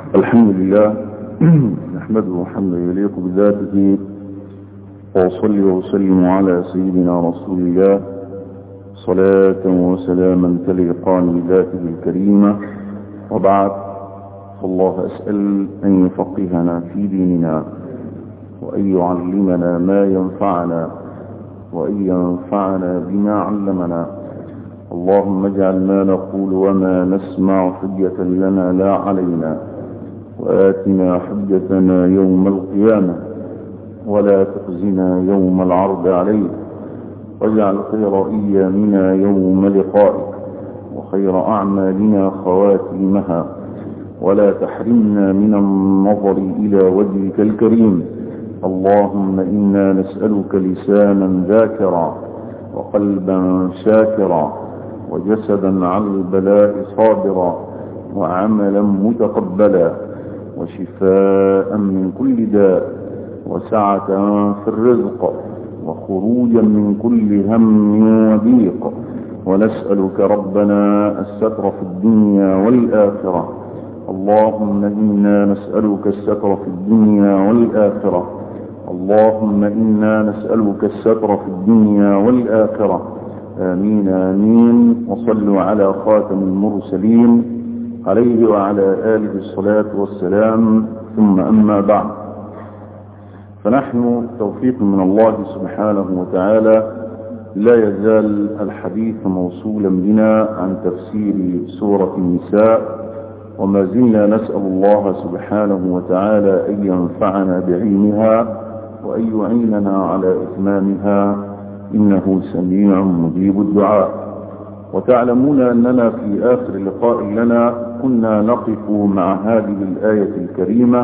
الحمد لله نحمده حمدا يليق بذاته وأصلي وأسلم على سيدنا رسول الله صلاة وسلاما تليقان بذاته الكريمة وبعد فالله أسأل أن يفقهنا في ديننا وأن يعلمنا ما ينفعنا وأن ينفعنا بما علمنا اللهم اجعل ما نقول وما نسمع حجة لنا لا علينا وآتنا حجتنا يوم القيامة ولا تخزنا يوم العرض عليك واجعل خير أيامنا يوم لقائك وخير أعمالنا خواتيمها ولا تحرمنا من النظر إلى وجهك الكريم اللهم إنا نسألك لسانا ذاكرا وقلبا شاكرا وجسدا على البلاء صابرا وعملا متقبلا وشفاء من كل داء وسعة في الرزق وخروجا من كل هم وضيق ونسألك ربنا الستر في الدنيا والآخرة اللهم إنا نسألك الستر في الدنيا والآخرة اللهم إنا نسألك الستر في الدنيا والآخرة آمين آمين وصلوا على خاتم المرسلين عليه وعلى آله الصلاة والسلام ثم أما بعد فنحن توفيق من الله سبحانه وتعالى لا يزال الحديث موصولا بنا عن تفسير سورة النساء وما زلنا نسأل الله سبحانه وتعالى أن ينفعنا بعلمها وأن يعيننا على إتمامها إنه سميع مجيب الدعاء وتعلمون أننا في آخر لقاء لنا كنا نقف مع هذه الآية الكريمة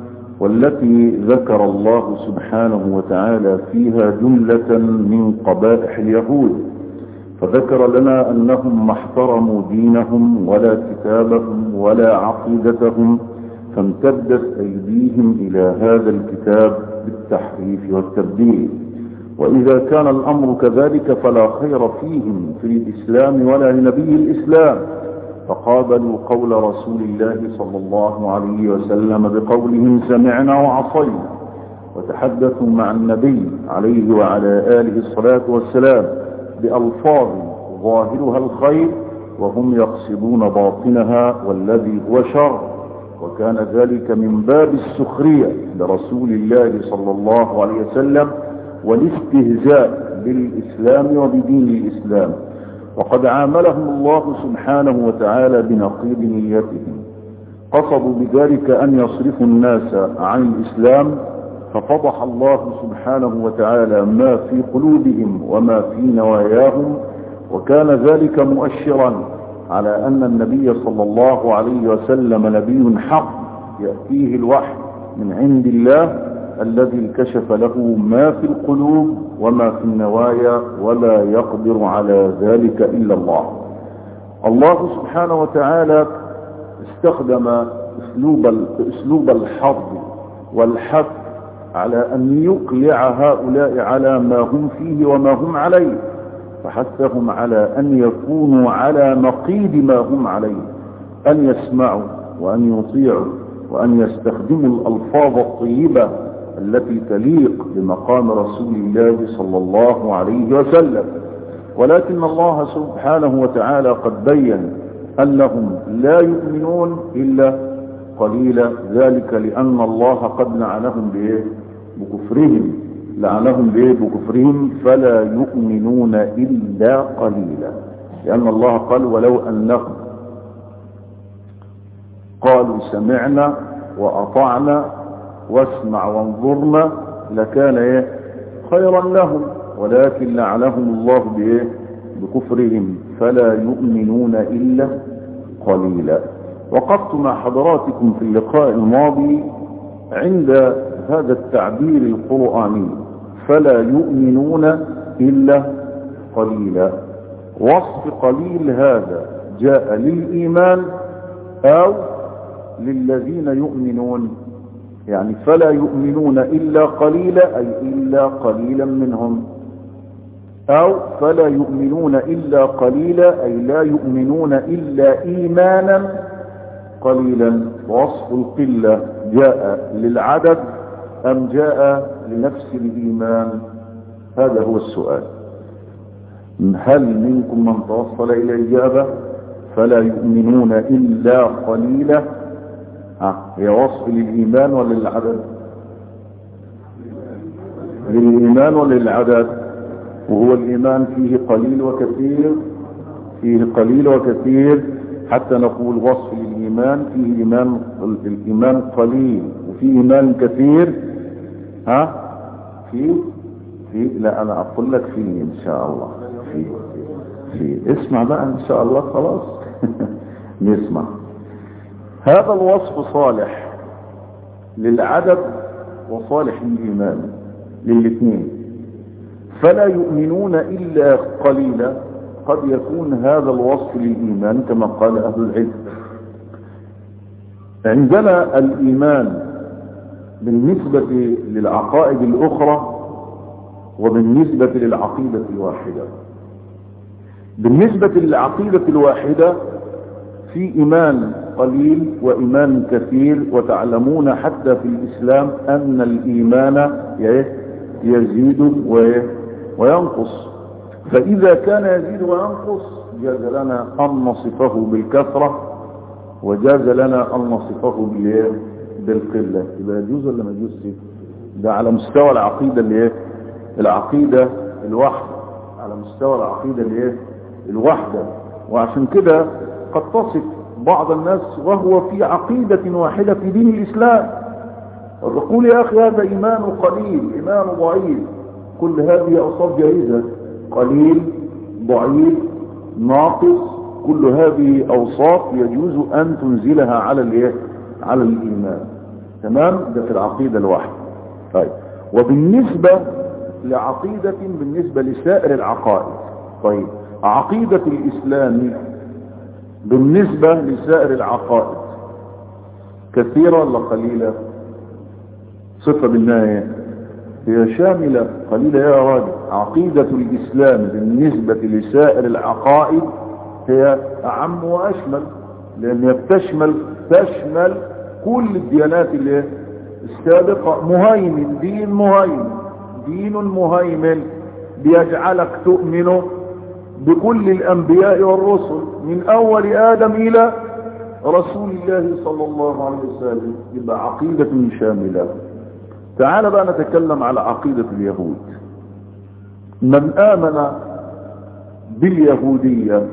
والتي ذكر الله سبحانه وتعالى فيها جملة من قبائح اليهود فذكر لنا أنهم ما احترموا دينهم ولا كتابهم ولا عقيدتهم فامتدت أيديهم إلى هذا الكتاب بالتحريف والتبديل وإذا كان الأمر كذلك فلا خير فيهم في الإسلام ولا لنبي الإسلام فقابلوا قول رسول الله صلى الله عليه وسلم بقولهم سمعنا وعصينا وتحدثوا مع النبي عليه وعلى آله الصلاة والسلام بألفاظ ظاهرها الخير وهم يقصدون باطنها والذي هو شر وكان ذلك من باب السخرية لرسول الله صلى الله عليه وسلم والاستهزاء بالإسلام وبدين الإسلام وقد عاملهم الله سبحانه وتعالى بنقيض نيتهم قصدوا بذلك أن يصرفوا الناس عن الإسلام ففضح الله سبحانه وتعالى ما في قلوبهم وما في نواياهم وكان ذلك مؤشرا على أن النبي صلى الله عليه وسلم نبي حق يأتيه الوحي من عند الله الذي كشف له ما في القلوب وما في النوايا ولا يقدر على ذلك إلا الله الله سبحانه وتعالى استخدم اسلوب اسلوب الحظ والحث على أن يقلع هؤلاء على ما هم فيه وما هم عليه فحثهم على أن يكونوا على نقيض ما هم عليه أن يسمعوا وأن يطيعوا وأن يستخدموا الألفاظ الطيبة التي تليق بمقام رسول الله صلى الله عليه وسلم ولكن الله سبحانه وتعالى قد بين أنهم لا يؤمنون إلا قليلا ذلك لأن الله قد لعنهم بإيه بكفرهم لعنهم بإيه بكفرهم فلا يؤمنون إلا قليلا لأن الله قال ولو أنهم قالوا سمعنا وأطعنا واسمع وانظرنا لكان ايه خيرا لهم ولكن لعنهم الله بايه بكفرهم فلا يؤمنون الا قليلا وقفت مع حضراتكم في اللقاء الماضي عند هذا التعبير القرآني فلا يؤمنون الا قليلا وصف قليل هذا جاء للإيمان أو للذين يؤمنون يعني فلا يؤمنون إلا قليلا أي إلا قليلا منهم أو فلا يؤمنون إلا قليلا أي لا يؤمنون إلا إيمانا قليلا وصف القلة جاء للعدد أم جاء لنفس الإيمان هذا هو السؤال هل منكم من توصل إلى إجابة فلا يؤمنون إلا قليلا هي وصف للإيمان ولا للعدد للإيمان ولا للعدد وهو الإيمان فيه قليل وكثير فيه قليل وكثير حتى نقول وصف للإيمان فيه إيمان الإيمان قليل وفيه إيمان كثير ها في في لا أنا أقول لك فيه إن شاء الله في في اسمع بقى إن شاء الله خلاص نسمع هذا الوصف صالح للعدد وصالح للإيمان للاثنين فلا يؤمنون إلا قليلا قد يكون هذا الوصف للإيمان كما قال أهل العلم عندنا الإيمان بالنسبة للعقائد الأخرى وبالنسبة للعقيدة الواحدة بالنسبة للعقيدة الواحدة في إيمان قليل وإيمان كثير وتعلمون حتى في الإسلام أن الإيمان يزيد وينقص فإذا كان يزيد وينقص جاز لنا أن نصفه بالكثرة وجاز لنا أن نصفه بالقلة يبقى يجوز ولا ما يجوز ده على مستوى العقيدة اللي ايه العقيدة الواحدة على مستوى العقيدة اللي ايه الواحدة وعشان كده قد تصف بعض الناس وهو في عقيدة واحدة في دين الإسلام وتقول يا أخي هذا إيمان قليل إيمان ضعيف كل هذه أوصاف جائزة قليل ضعيف ناقص كل هذه أوصاف يجوز أن تنزلها على الايه على الإيمان تمام ده في العقيدة الواحدة طيب وبالنسبة لعقيدة بالنسبة لسائر العقائد طيب عقيدة الإسلام بالنسبة لسائر العقائد كثيرة ولا قليلة صفة بالله هي شاملة قليلة يا راجل عقيدة الإسلام بالنسبة لسائر العقائد هي أعم وأشمل لأن هي بتشمل تشمل كل الديانات اللي السابقة مهيمن دين مهيمن دين مهيمن بيجعلك تؤمن بكل الأنبياء والرسل من أول آدم إلى رسول الله صلى الله عليه وسلم يبقى عقيدة شاملة تعال بقى نتكلم على عقيدة اليهود من آمن باليهودية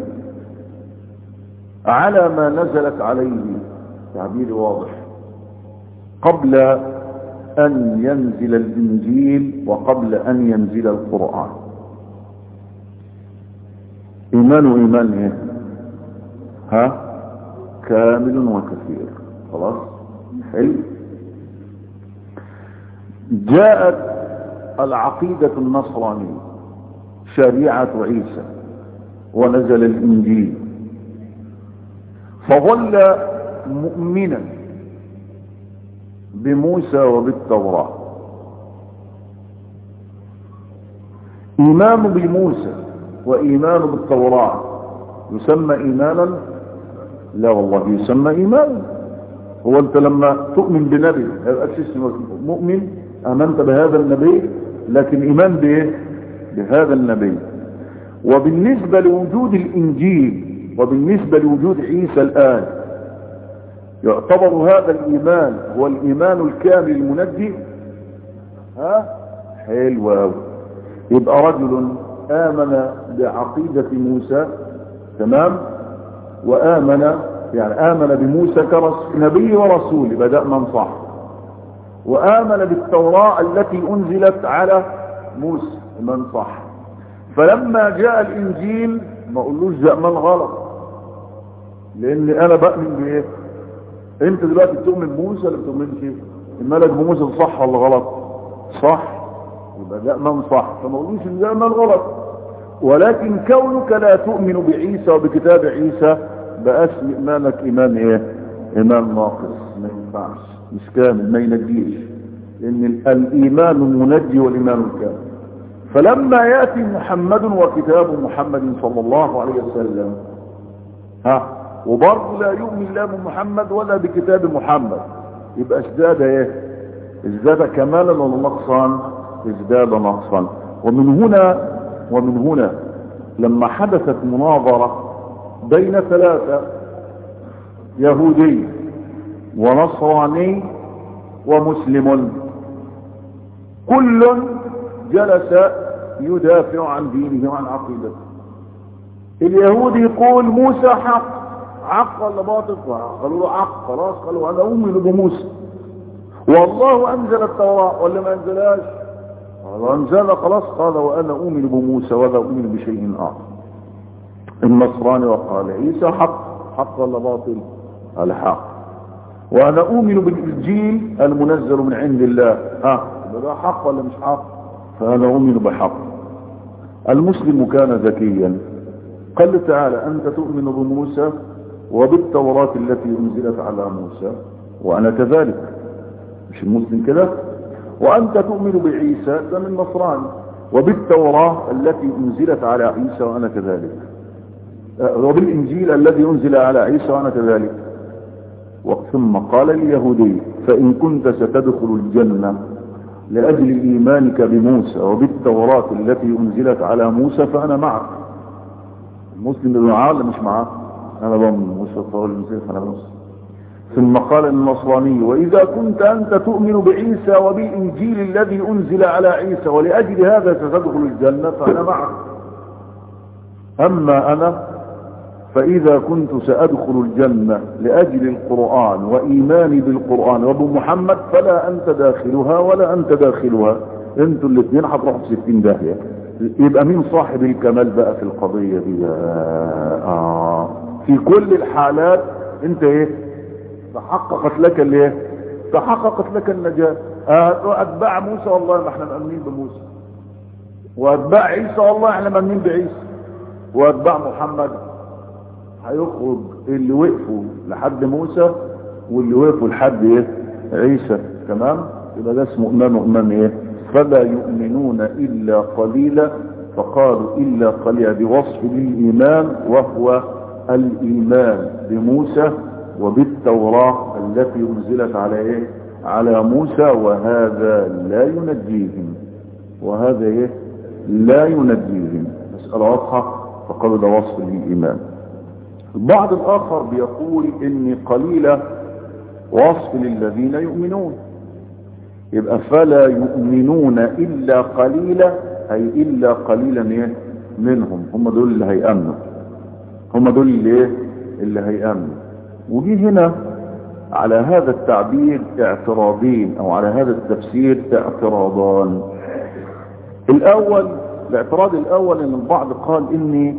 على ما نزلت عليه تعبير واضح قبل أن ينزل الإنجيل وقبل أن ينزل القرآن إيمان إيمان إيه ها كامل وكثير خلاص حلو جاءت العقيدة النصرانية شريعة عيسى ونزل الإنجيل فظل مؤمنا بموسى وبالتوراة إيمان بموسى وإيمان بالتوراة يسمى إيمانا لا والله يسمى إيمانا هو أنت لما تؤمن بنبي اسمه مؤمن آمنت بهذا النبي لكن إيمان بإيه بهذا النبي وبالنسبة لوجود الإنجيل وبالنسبة لوجود عيسى الآن يعتبر هذا الإيمان هو الإيمان الكامل المنجي ها حلو يبقى رجل آمن بعقيدة موسى تمام وآمن يعني آمن بموسى كنبي ورسول بدأ من صح وآمن بالتوراة التي أنزلت على موسى من صح فلما جاء الإنجيل ما قلوش زأمان غلط لأن أنا بأمن بإيه أنت دلوقتي بتؤمن بموسى ولا بتؤمنش الملك بموسى صح ولا غلط صح يبقى زأمان صح فما قلوش إن زأمان غلط ولكن كونك لا تؤمن بعيسى وبكتاب عيسى بأسم إيمانك إيمان إيه إيمان ناقص ما ينفعش مش كامل ما ينجيش لأن الإيمان المنجي والإيمان الكامل فلما يأتي محمد وكتاب محمد صلى الله عليه وسلم ها وبرضه لا يؤمن لا بمحمد ولا بكتاب محمد يبقى ازداد ايه ازداد كمالا ولا نقصا ازداد نقصا ومن هنا ومن هنا لما حدثت مناظرة بين ثلاثة يهودي ونصراني ومسلم كل جلس يدافع عن دينه وعن عقيدته اليهودي يقول موسى حق حق ولا باطل قالوا له حق خلاص قالوا انا اؤمن بموسى والله انزل التوراة ولا ما انزلهاش قالوا انزل خلاص قال وانا اؤمن بموسى ولا اؤمن بشيء اخر النصراني وقال عيسى حق حق ولا باطل قال حق وانا اؤمن بالانجيل المنزل من عند الله ها ده حق ولا مش حق فانا اؤمن بحق المسلم كان ذكيا قال تعالى انت تؤمن بموسى وبالتوراة التي انزلت على موسى وانا كذلك مش المسلم كده وانت تؤمن بعيسى ده من نصراني وبالتوراة التي انزلت على عيسى وانا كذلك وبالانجيل الذي انزل على عيسى وانا كذلك ثم قال اليهودي فان كنت ستدخل الجنة لاجل ايمانك بموسى وبالتوراة التي انزلت على موسى فانا معك المسلم اللي معاه ولا مش معاه انا بمن موسى التوراة المسيح انا بمس ثم قال النصراني واذا كنت انت تؤمن بعيسى وبالانجيل الذي انزل على عيسى ولاجل هذا ستدخل الجنة فانا معك اما انا فإذا كنت سأدخل الجنة لأجل القرآن وإيماني بالقرآن وبمحمد فلا أنت داخلها ولا أنت داخلها انتوا الاثنين هتروحوا في ستين داهية يبقى مين صاحب الكمال بقى في القضية دي آه في كل الحالات انت ايه تحققت لك الايه تحققت لك النجاة آه اتباع موسى والله ما احنا مأمنين بموسى واتباع عيسى والله احنا مأمنين بعيسى واتباع محمد هيخرج اللي وقفوا لحد موسى واللي وقفوا لحد ايه عيسى تمام يبقى ده اسمه ايمان وايمان ايه فلا يؤمنون الا قليلا فقالوا الا قليلا بوصف للايمان وهو الايمان بموسى وبالتوراة التي انزلت على ايه على موسى وهذا لا ينجيهم وهذا ايه لا ينجيهم مسألة واضحة فقالوا ده وصف للايمان البعض الاخر بيقول ان قليلة وصف للذين يؤمنون يبقى فلا يؤمنون الا قليلا اي الا قليلا ايه منهم هم دول اللي هيأمنوا هم دول اللي ايه اللي هيأمنوا وجي هنا على هذا التعبير اعتراضين او على هذا التفسير اعتراضان الاول الاعتراض الاول ان البعض قال اني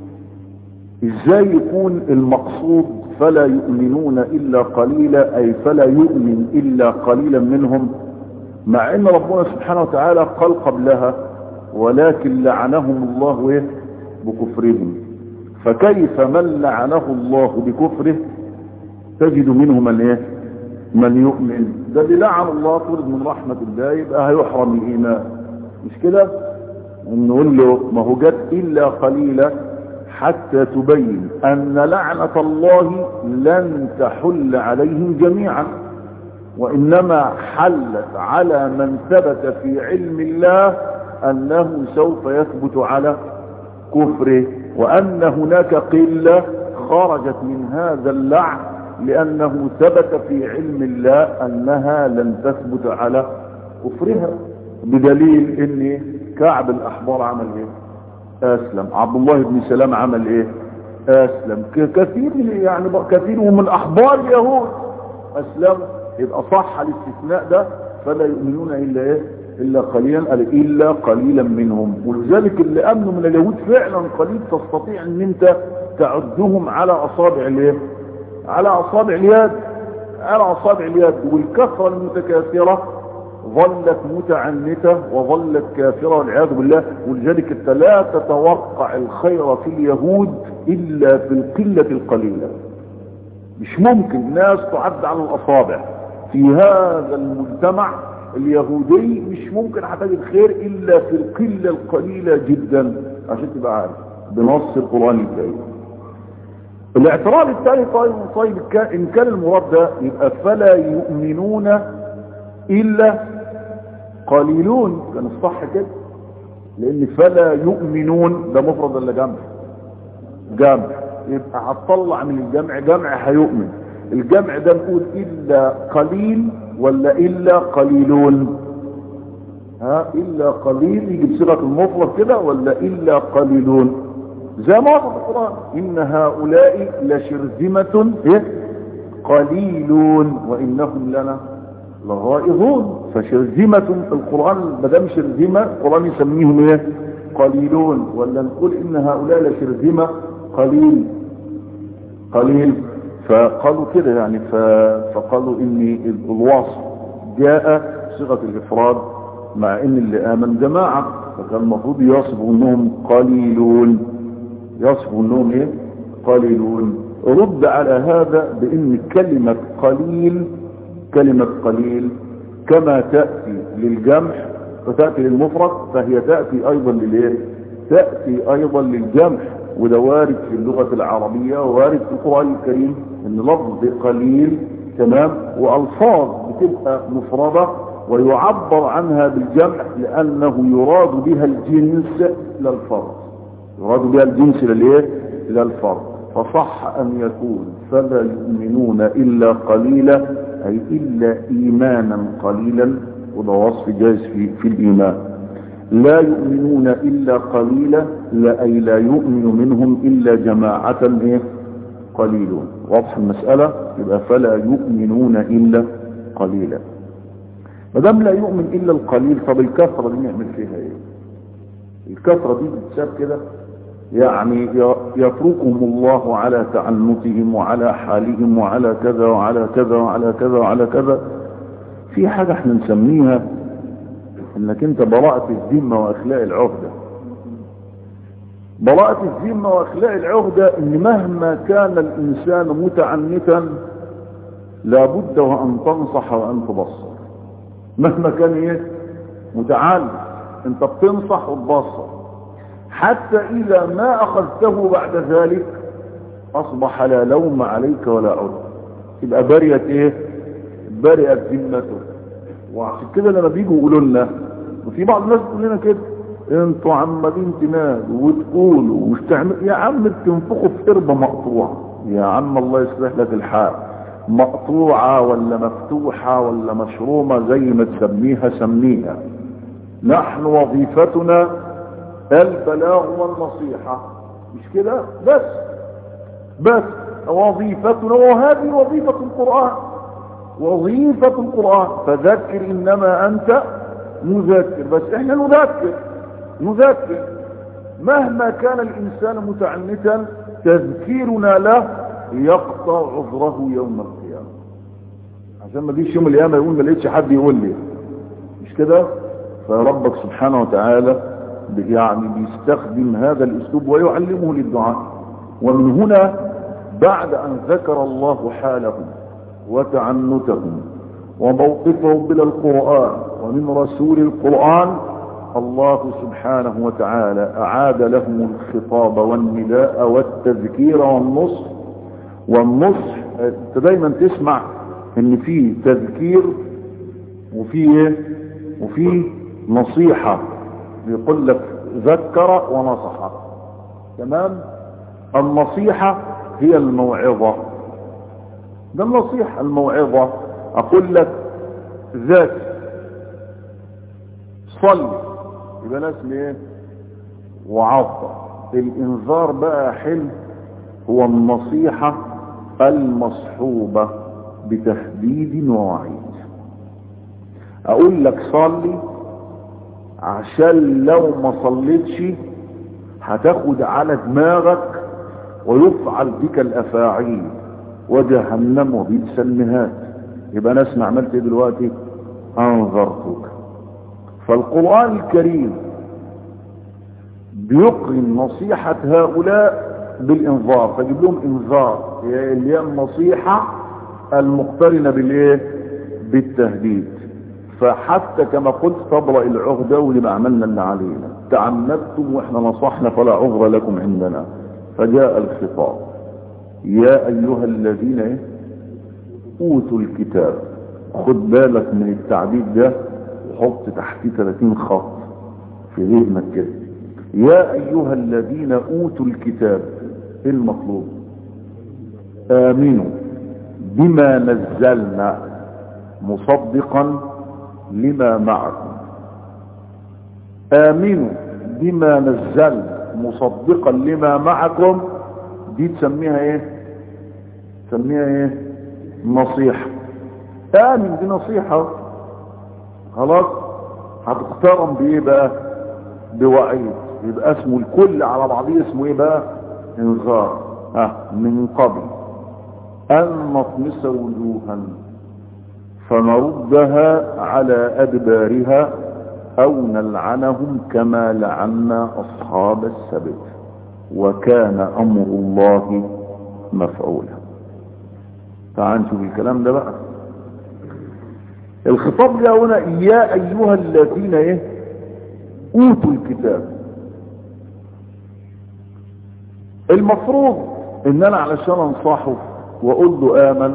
ازاي يكون المقصود فلا يؤمنون الا قليلا اي فلا يؤمن الا قليلا منهم مع ان ربنا سبحانه وتعالى قال قبلها ولكن لعنهم الله إيه؟ بكفرهم فكيف من لعنه الله بكفره تجد منه من ايه من يؤمن ده اللي لعن الله طرد من رحمة الله يبقى هيحرم الايمان مش كده نقول له ما هو جت الا قليلا حتى تبين ان لعنة الله لن تحل عليهم جميعا وانما حلت على من ثبت في علم الله انه سوف يثبت على كفره وان هناك قلة خرجت من هذا اللعن لانه ثبت في علم الله انها لن تثبت على كفرها بدليل ان كعب الاحبار عمل ايه اسلم عبد الله بن سلام عمل ايه اسلم كثير يعني كثير من احبار اليهود اسلم يبقى صح الاستثناء ده فلا يؤمنون الا ايه الا قليلا قال الا قليلا منهم ولذلك اللي امنوا من اليهود فعلا قليل تستطيع ان انت تعدهم على اصابع الايه على اصابع اليد على اصابع اليد والكثره المتكاثره ظلت متعنتة وظلت كافرة والعياذ بالله ولذلك انت لا تتوقع الخير في اليهود الا في القلة القليلة مش ممكن ناس تعد على الاصابع في هذا المجتمع اليهودي مش ممكن هتجد خير الا في القلة القليلة جدا عشان تبقى عارف بنص القرآن الكريم الاعتراض الثاني طيب طيب ان كان المراد ده يبقى فلا يؤمنون الا قليلون كان الصح كده لان فلا يؤمنون ده مفرد ولا جمع جمع يبقى هتطلع من الجمع جمع هيؤمن الجمع ده نقول الا قليل ولا الا قليلون ها الا قليل يجي بصيغه المفرد كده ولا الا قليلون زي ما وصف القران ان هؤلاء لشرذمه إيه؟ قليلون وانهم لنا لغائظون فشرذمه في القران ما دام شرذمه القران يسميهم ايه قليلون ولا نقول ان هؤلاء لشرذمه قليل قليل فقالوا كده يعني فقالوا ان الوصف جاء صيغه الافراد مع ان اللي امن جماعه فكان المفروض يصفوا انهم قليلون يصفوا انهم ايه قليلون رد على هذا بان كلمه قليل كلمه قليل كما تاتي للجمع وتاتي للمفرد فهي تاتي ايضا للايه تاتي ايضا للجمع وده وارد في اللغة العربية ووارد في القرآن الكريم ان لفظ قليل تمام والفاظ بتبقى مفردة ويعبر عنها بالجمع لانه يراد بها الجنس للفرد يراد بها الجنس للايه للفرد فصح ان يكون فلا يؤمنون الا قليلا اي الا ايمانا قليلا وده وصف جائز في, في الايمان لا يؤمنون إلا قليلا لا أي لا يؤمن منهم إلا جماعة إيه؟ قليلون واضح المسألة يبقى فلا يؤمنون إلا قليلا ما دام لا يؤمن إلا القليل طب الكثرة دي نعمل فيها إيه الكثرة دي بتساب كده يعني يتركهم الله على تعنتهم وعلى حالهم وعلى كذا وعلى كذا وعلى كذا وعلى كذا في حاجة احنا نسميها انك انت براءة الذمة واخلاء العهدة براءة الذمة واخلاء العهدة ان مهما كان الانسان متعنتا لابد وان تنصح وان تبصر مهما كان ايه متعال انت بتنصح وتبصر حتى اذا ما اخذته بعد ذلك اصبح لا لوم عليك ولا عذر يبقى بريت ايه برئت ذمته وعشان كده لما بيجوا يقولوا لنا وفي بعض الناس تقول لنا كده انتوا عمالين تنادوا وتقولوا ومش تعمل يا عم بتنفخوا في قربة مقطوعة يا عم الله يصلح لك الحال مقطوعة ولا مفتوحة ولا مشرومة زي ما تسميها سميها نحن وظيفتنا البلاغ والنصيحة مش كده بس بس وظيفتنا وهذه وظيفة القرآن وظيفة القرآن فذكر إنما أنت مذكر بس إحنا نذكر نذكر مهما كان الإنسان متعنتا تذكيرنا له يقطع عذره يوم القيامة عشان ما جيش يوم القيامة يقول ما لقيتش حد يقول لي مش كده فربك سبحانه وتعالى يعني بيستخدم هذا الاسلوب ويعلمه للدعاء ومن هنا بعد ان ذكر الله حالهم وتعنتهم وموقفهم من القرآن ومن رسول القرآن الله سبحانه وتعالى أعاد لهم الخطاب والنداء والتذكير والنصح والنصح انت دايما تسمع ان في تذكير وفي وفي نصيحة بيقول لك ذكر ونصح تمام النصيحة هي الموعظة ده النصيحة الموعظة اقول لك ذات صل يبقى ناس ايه وعظة الانذار بقى حلم هو النصيحة المصحوبة بتهديد ووعيد اقول لك صلي عشان لو ما صليتش هتاخد على دماغك ويفعل بك الافاعيل وجهنم وبئس المهاد يبقى انا اسمع عملت ايه دلوقتي انظرتك فالقرآن الكريم بيقرن نصيحة هؤلاء بالانذار فجيب لهم انذار اللي هي النصيحة المقترنة بالايه بالتهديد فحتى كما قلت تبرأ العهدة ولما عملنا اللي علينا تعمدتم واحنا نصحنا فلا عذر لكم عندنا فجاء الخطاب يا ايها الذين ايه اوتوا الكتاب خد بالك من التعبير ده وحط تحتيه 30 خط في ذهنك كده يا ايها الذين اوتوا الكتاب ايه المطلوب امنوا بما نزلنا مصدقا لما معكم امنوا بما نزلنا مصدقا لما معكم دي تسميها ايه تسميها ايه نصيحة امن دي نصيحة خلاص هتقترن بايه بقى بوعيد يبقى اسمه الكل على بعضيه اسمه ايه بقى انذار ها من قبل ان نطمس وجوها فنردها على ادبارها او نلعنهم كما لعنا اصحاب السبت وكان امر الله مفعولا تعال نشوف الكلام ده بقى الخطاب ده هنا يا ايها الذين ايه اوتوا الكتاب المفروض ان انا علشان انصحه واقول له امن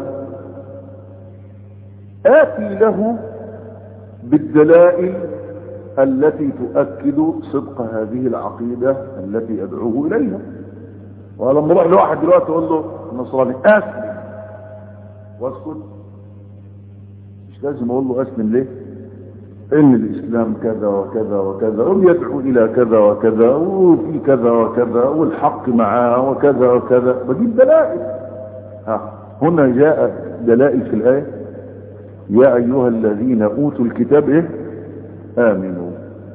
اتي له بالدلائل التي تؤكد صدق هذه العقيدة التي ادعوه اليها ولما اروح لواحد دلوقتي اقول له نصراني اسلم واسكت مش لازم اقول له اسلم ليه ان الاسلام كذا وكذا وكذا ويدعو الى كذا وكذا وفي كذا وكذا والحق معاه وكذا وكذا بجيب دلائل ها هنا جاء دلائل في الايه يا ايها الذين اوتوا الكتاب ايه امنوا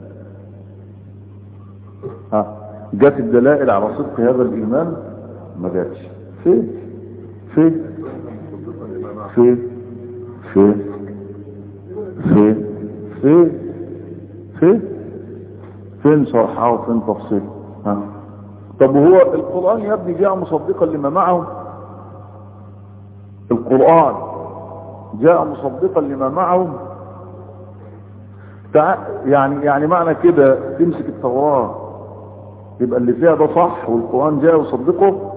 ها جت الدلائل على صدق هذا الايمان ما جاتش فين فين فين فين فين فين فين فين شرحها وفين تفصيل ها طب وهو القرآن يا ابني جاء مصدقا لما معهم القرآن جاء مصدقا لما معهم تع... يعني يعني معنى كده تمسك التوراة يبقى اللي فيها ده صح والقرآن جاء يصدقه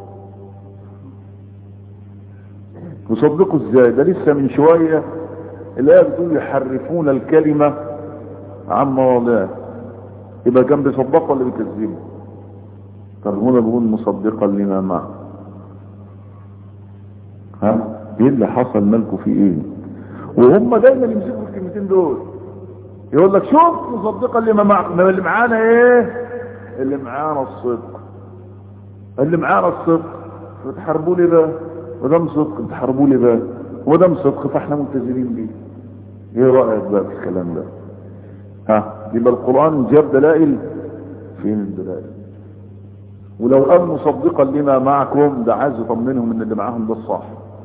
يصدقه ازاي ده لسه من شوية الآية بتقول يحرفون الكلمة عن مواضعه يبقى كان بيصدقه ولا بيكذبه طب هنا بيقول مصدقا لما معه ها ايه اللي حصل مالكوا في ايه وهم دايما يمسكوا الكلمتين دول يقول لك شوف مصدقا لما معك ما اللي معانا ايه اللي معانا الصدق اللي معانا الصدق بتحاربوا لي بقى ودام صدق بتحاربوا لي بقى ودام صدق فاحنا ملتزمين بيه ايه رايك بقى في الكلام ده ها يبقى القران جاب دلائل فين الدلائل ولو قال مصدقا لما معكم ده عايز يطمنهم ان اللي معاهم ده الصح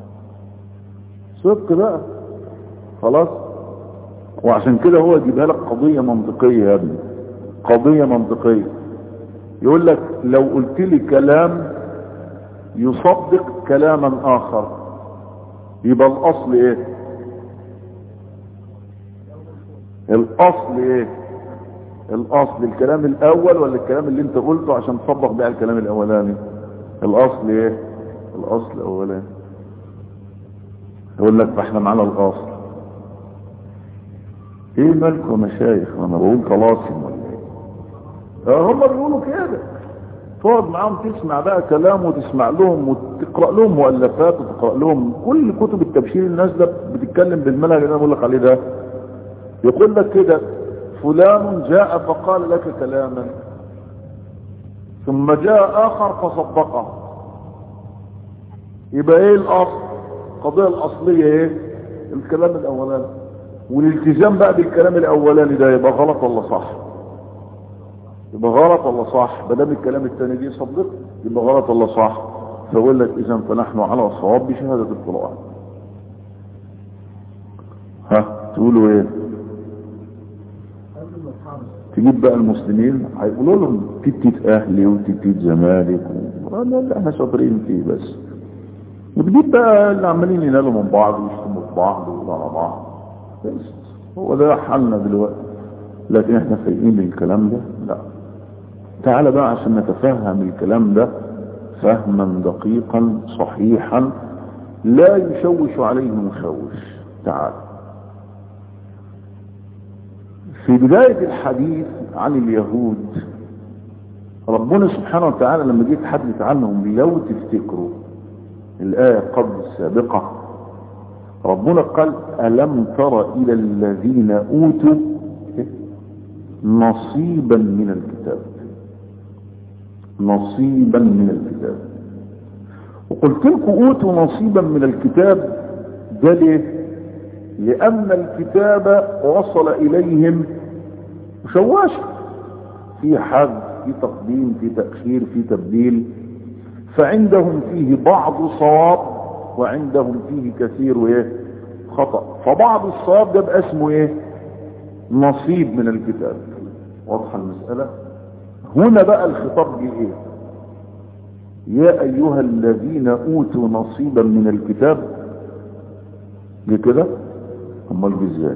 صدق بقى خلاص وعشان كده هو يجيبها لك قضية منطقية يا ابني قضية منطقية يقول لك لو قلت لي كلام يصدق كلاما اخر يبقى الاصل ايه الاصل ايه الاصل الكلام الاول ولا الكلام اللي انت قلته عشان تصدق بقى الكلام الاولاني الاصل ايه الاصل الاولاني يقول لك فاحنا معانا الاصل ايه مالكم يا مشايخ انا بقول طلاسم ولا ايه هم بيقولوا كده تقعد معاهم تسمع بقى كلام وتسمع لهم وتقرا لهم مؤلفات وتقرا لهم كل كتب التبشير الناس ده بتتكلم بالمنهج اللي انا بقول لك عليه ده يقول لك كده فلان جاء فقال لك كلاما ثم جاء اخر فصدقه يبقى ايه الاصل القضيه الاصليه ايه الكلام الاولاني والالتزام بقى بالكلام الاولاني ده يبقى غلط ولا صح يبقى غلط ولا صح ما دام الكلام الثاني دي صدق يبقى غلط ولا صح فيقول لك اذا فنحن على صواب بشهاده القران ها تقولوا ايه تجيب بقى المسلمين هيقولوا لهم تيتيت اهلي وتيتيت زمالك و... لا احنا شاطرين فيه بس وتجيب بقى اللي عمالين ينالوا من بعض ويشتموا في بعض ويقولوا على بعض بس هو ده حالنا دلوقتي لكن احنا فايقين للكلام ده لا تعالى بقى عشان نتفهم الكلام ده فهما دقيقا صحيحا لا يشوش عليه مشوش تعال في بداية الحديث عن اليهود ربنا سبحانه وتعالى لما جيت حدث عنهم لو تفتكروا الآية قبل السابقة ربنا قال ألم تر إلى الذين أوتوا نصيبا من الكتاب نصيبا من الكتاب وقلت لكم أوتوا نصيبا من الكتاب ده ليه لأن الكتاب وصل إليهم مشواشا في حد في تقديم في تأخير في تبديل فعندهم فيه بعض صواب وعندهم فيه كثير وايه خطأ فبعض الصواب ده بقى اسمه ايه نصيب من الكتاب واضحة المسألة هنا بقى الخطاب جه ايه يا ايها الذين اوتوا نصيبا من الكتاب جه كده امال ازاي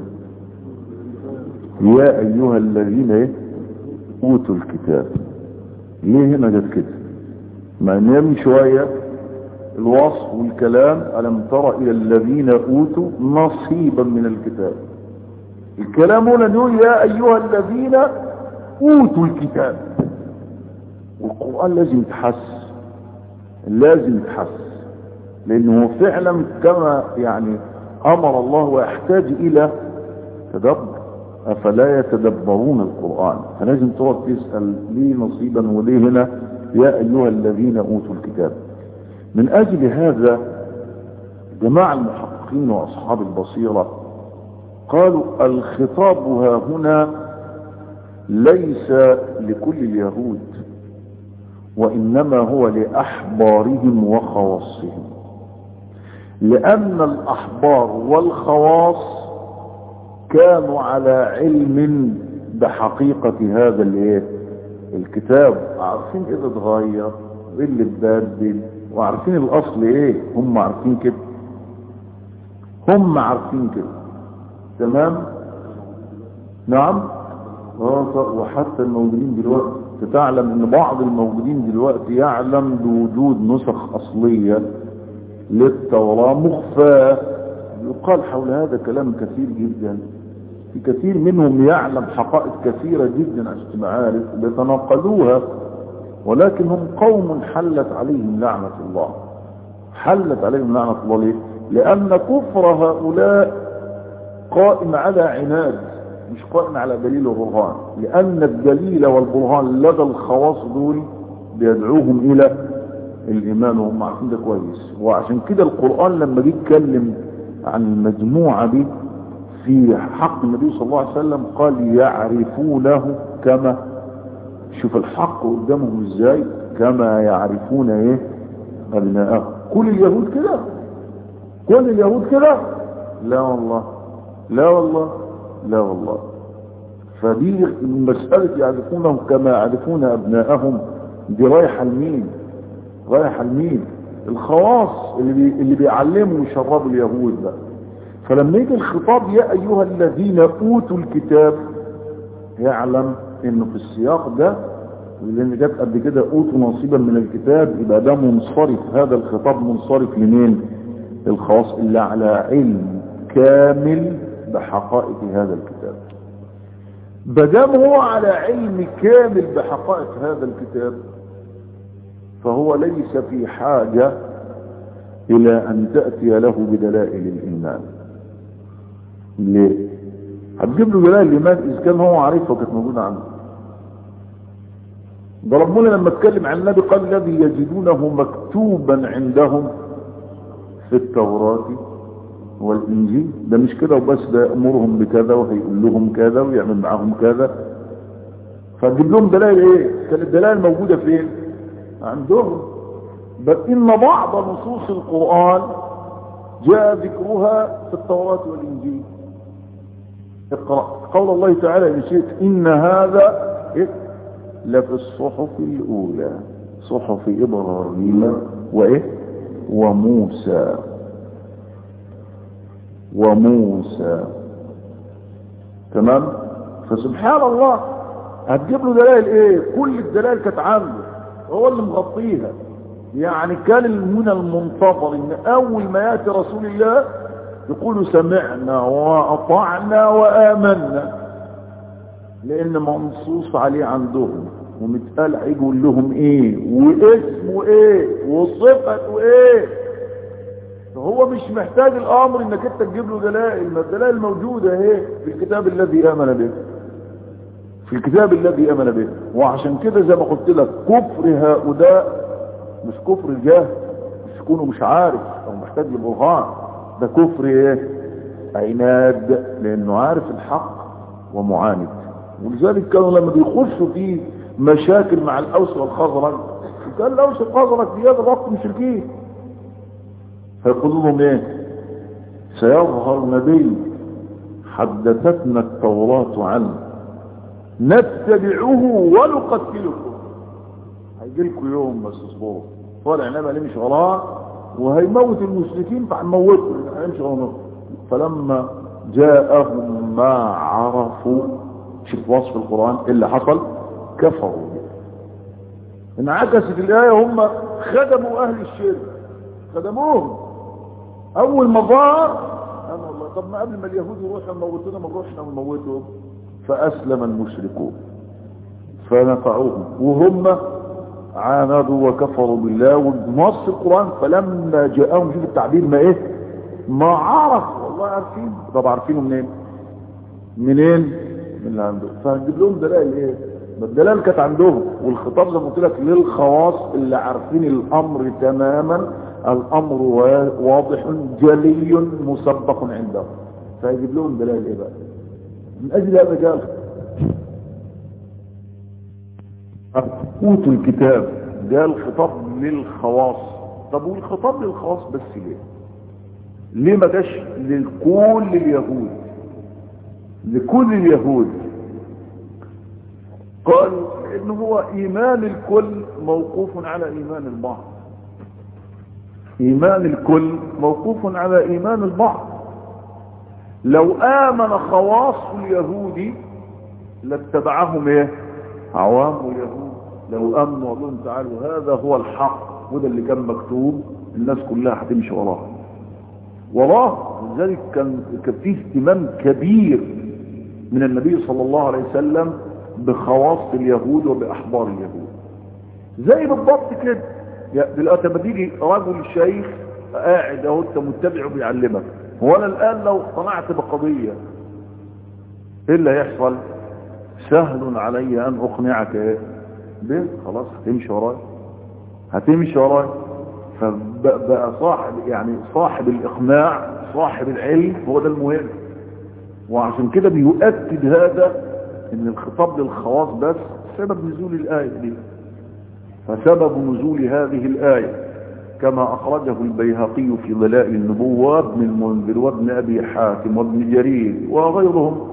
يا ايها الذين ايه اوتوا الكتاب ليه هنا جت كده ما نام شوية الوصف والكلام ألم تر إلى الذين أوتوا نصيبا من الكتاب الكلام هنا نقول يا أيها الذين أوتوا الكتاب والقرآن لازم يتحس لازم يتحس لأنه فعلا كما يعني أمر الله ويحتاج إلى تدبر أفلا يتدبرون القرآن فلازم تقعد تسأل ليه نصيبا وليه هنا يا أيها الذين أوتوا الكتاب من أجل هذا جماعة المحققين وأصحاب البصيرة قالوا الخطاب ها هنا ليس لكل اليهود وإنما هو لأحبارهم وخواصهم لأن الأحبار والخواص كانوا على علم بحقيقة هذا الايه الكتاب عارفين ايه اللي اتغير وايه اللي اتبدل وعارفين الاصل ايه هم عارفين كده هم عارفين كده تمام نعم وحتى الموجودين دلوقتي تعلم ان بعض الموجودين دلوقتي يعلم بوجود نسخ اصلية للتوراة مخفاة يقال حول هذا كلام كثير جدا في كثير منهم يعلم حقائق كثيرة جدا عشان تبقى عارف بيتناقلوها ولكن هم قوم حلت عليهم لعنة الله حلت عليهم لعنة الله ليه لأن كفر هؤلاء قائم على عناد مش قائم على دليل وبرهان لأن الدليل والبرهان لدى الخواص دول بيدعوهم إلى الإيمان وهم عارفين ده كويس وعشان كده القرآن لما جه يتكلم عن المجموعة دي في حق النبي صلى الله عليه وسلم قال يعرفونه كما شوف الحق قدامهم ازاي كما يعرفون ايه ابناءهم كل اليهود كده كل اليهود كده لا والله لا والله لا والله فدي مسألة يعرفونه كما يعرفون ابناءهم دي رايحة لمين رايحة لمين الخواص اللي, بي اللي بيعلموا ويشربوا اليهود بقى فلما يجي الخطاب يا ايها الذين اوتوا الكتاب يعلم انه في السياق ده لان جت قبل كده اوتوا نصيبا من الكتاب يبقى ده منصرف هذا الخطاب منصرف لمين الخاص اللي على علم كامل بحقائق هذا الكتاب بدام هو على علم كامل بحقائق هذا الكتاب فهو ليس في حاجة الى ان تأتي له بدلائل الايمان ليه هتجيب له دلائل الايمان اذا كان هو عارفها وكانت موجودة عنده ده ربنا لما اتكلم عن النبي قال الذي يجدونه مكتوبا عندهم في التوراة والإنجيل ده مش كده وبس ده يأمرهم بكذا وهيقول لهم كذا ويعمل معاهم كذا فتجيب لهم دلائل ايه كانت الدلائل موجودة فين عندهم بل إن بعض نصوص القرآن جاء ذكرها في التوراة والإنجيل اقرأ قول الله تعالى إن شئت إن هذا إيه؟ لفي الصحف الأولى صحف إبراهيم وإيه وموسى وموسى تمام فسبحان الله هتجيب له دلائل ايه كل الدلائل كانت عنده هو اللي مغطيها يعني كان من المنتظر ان اول ما ياتي رسول الله يقولوا سمعنا واطعنا وامنا لان منصوص عليه عندهم ومتقال هيقول لهم ايه واسمه ايه وصفته ايه فهو مش محتاج الامر انك انت تجيب له دلائل ما الدلائل موجوده اهي في الكتاب الذي امن به في الكتاب الذي امن به وعشان كده زي ما قلت لك كفر هؤلاء مش كفر الجهل مش يكونوا مش عارف او محتاج لبرهان ده كفر ايه عناد لانه عارف الحق ومعاند ولذلك كانوا لما بيخشوا في مشاكل مع الاوس والخزرج كان الاوس والخزرج في هذا الوقت مشركين فيقولوا لهم ايه سيظهر نبي حدثتنا التوراة عنه نتبعه ونقتلكم هيجي لكم يوم بس اصبروا طالع نبي نمشي وراه وهيموت المشركين فهنموته هنمشي وراه فلما جاءهم ما عرفوا شوف وصف القرآن إيه اللي حصل كفروا انعكست الآية هم خدموا أهل الشرك خدموهم أول ما ظهر أنا الله طب ما قبل ما اليهود يروحوا يموتونا ما نروحنا ونموتهم فأسلم المشركون فنفعوهم وهم عاندوا وكفروا بالله ونص القرآن فلما جاءهم شوف التعبير ما ايه ما عرف والله عارفين طب عارفينه منين منين من اللي عنده فهنجيب لهم دلائل ايه ما الدلائل كانت عندهم والخطاب زي ما قلت لك للخواص اللي عارفين الامر تماما الامر واضح جلي مسبق عندهم فهيجيب لهم دلائل ايه بقى من اجل هذا قال اوتوا الكتاب ده الخطاب للخواص طب والخطاب للخواص بس ليه ليه ما جاش لكل اليهود لكل اليهود قال ان هو ايمان الكل موقوف على ايمان البعض ايمان الكل موقوف على ايمان البعض لو امن خواص اليهود لاتبعهم ايه عوام اليهود لو امنوا وقالوا تعالوا هذا هو الحق وده اللي كان مكتوب الناس كلها هتمشي وراه وراه لذلك كان كان فيه اهتمام كبير من النبي صلى الله عليه وسلم بخواص اليهود وباحبار اليهود زي بالضبط كده دلوقتي لما تيجي رجل شيخ قاعد اهو انت متبع وبيعلمك هو انا الان لو اقتنعت بقضيه ايه اللي هيحصل سهل علي ان اقنعك ايه به خلاص هتمشي ورايا هتمشي ورايا فبقى صاحب يعني صاحب الاقناع صاحب العلم هو ده المهم وعشان كده بيؤكد هذا ان الخطاب للخواص بس سبب نزول الايه دي فسبب نزول هذه الايه كما اخرجه البيهقي في ضلائل النبوه وابن المنذر وابن ابي حاتم وابن جرير وغيرهم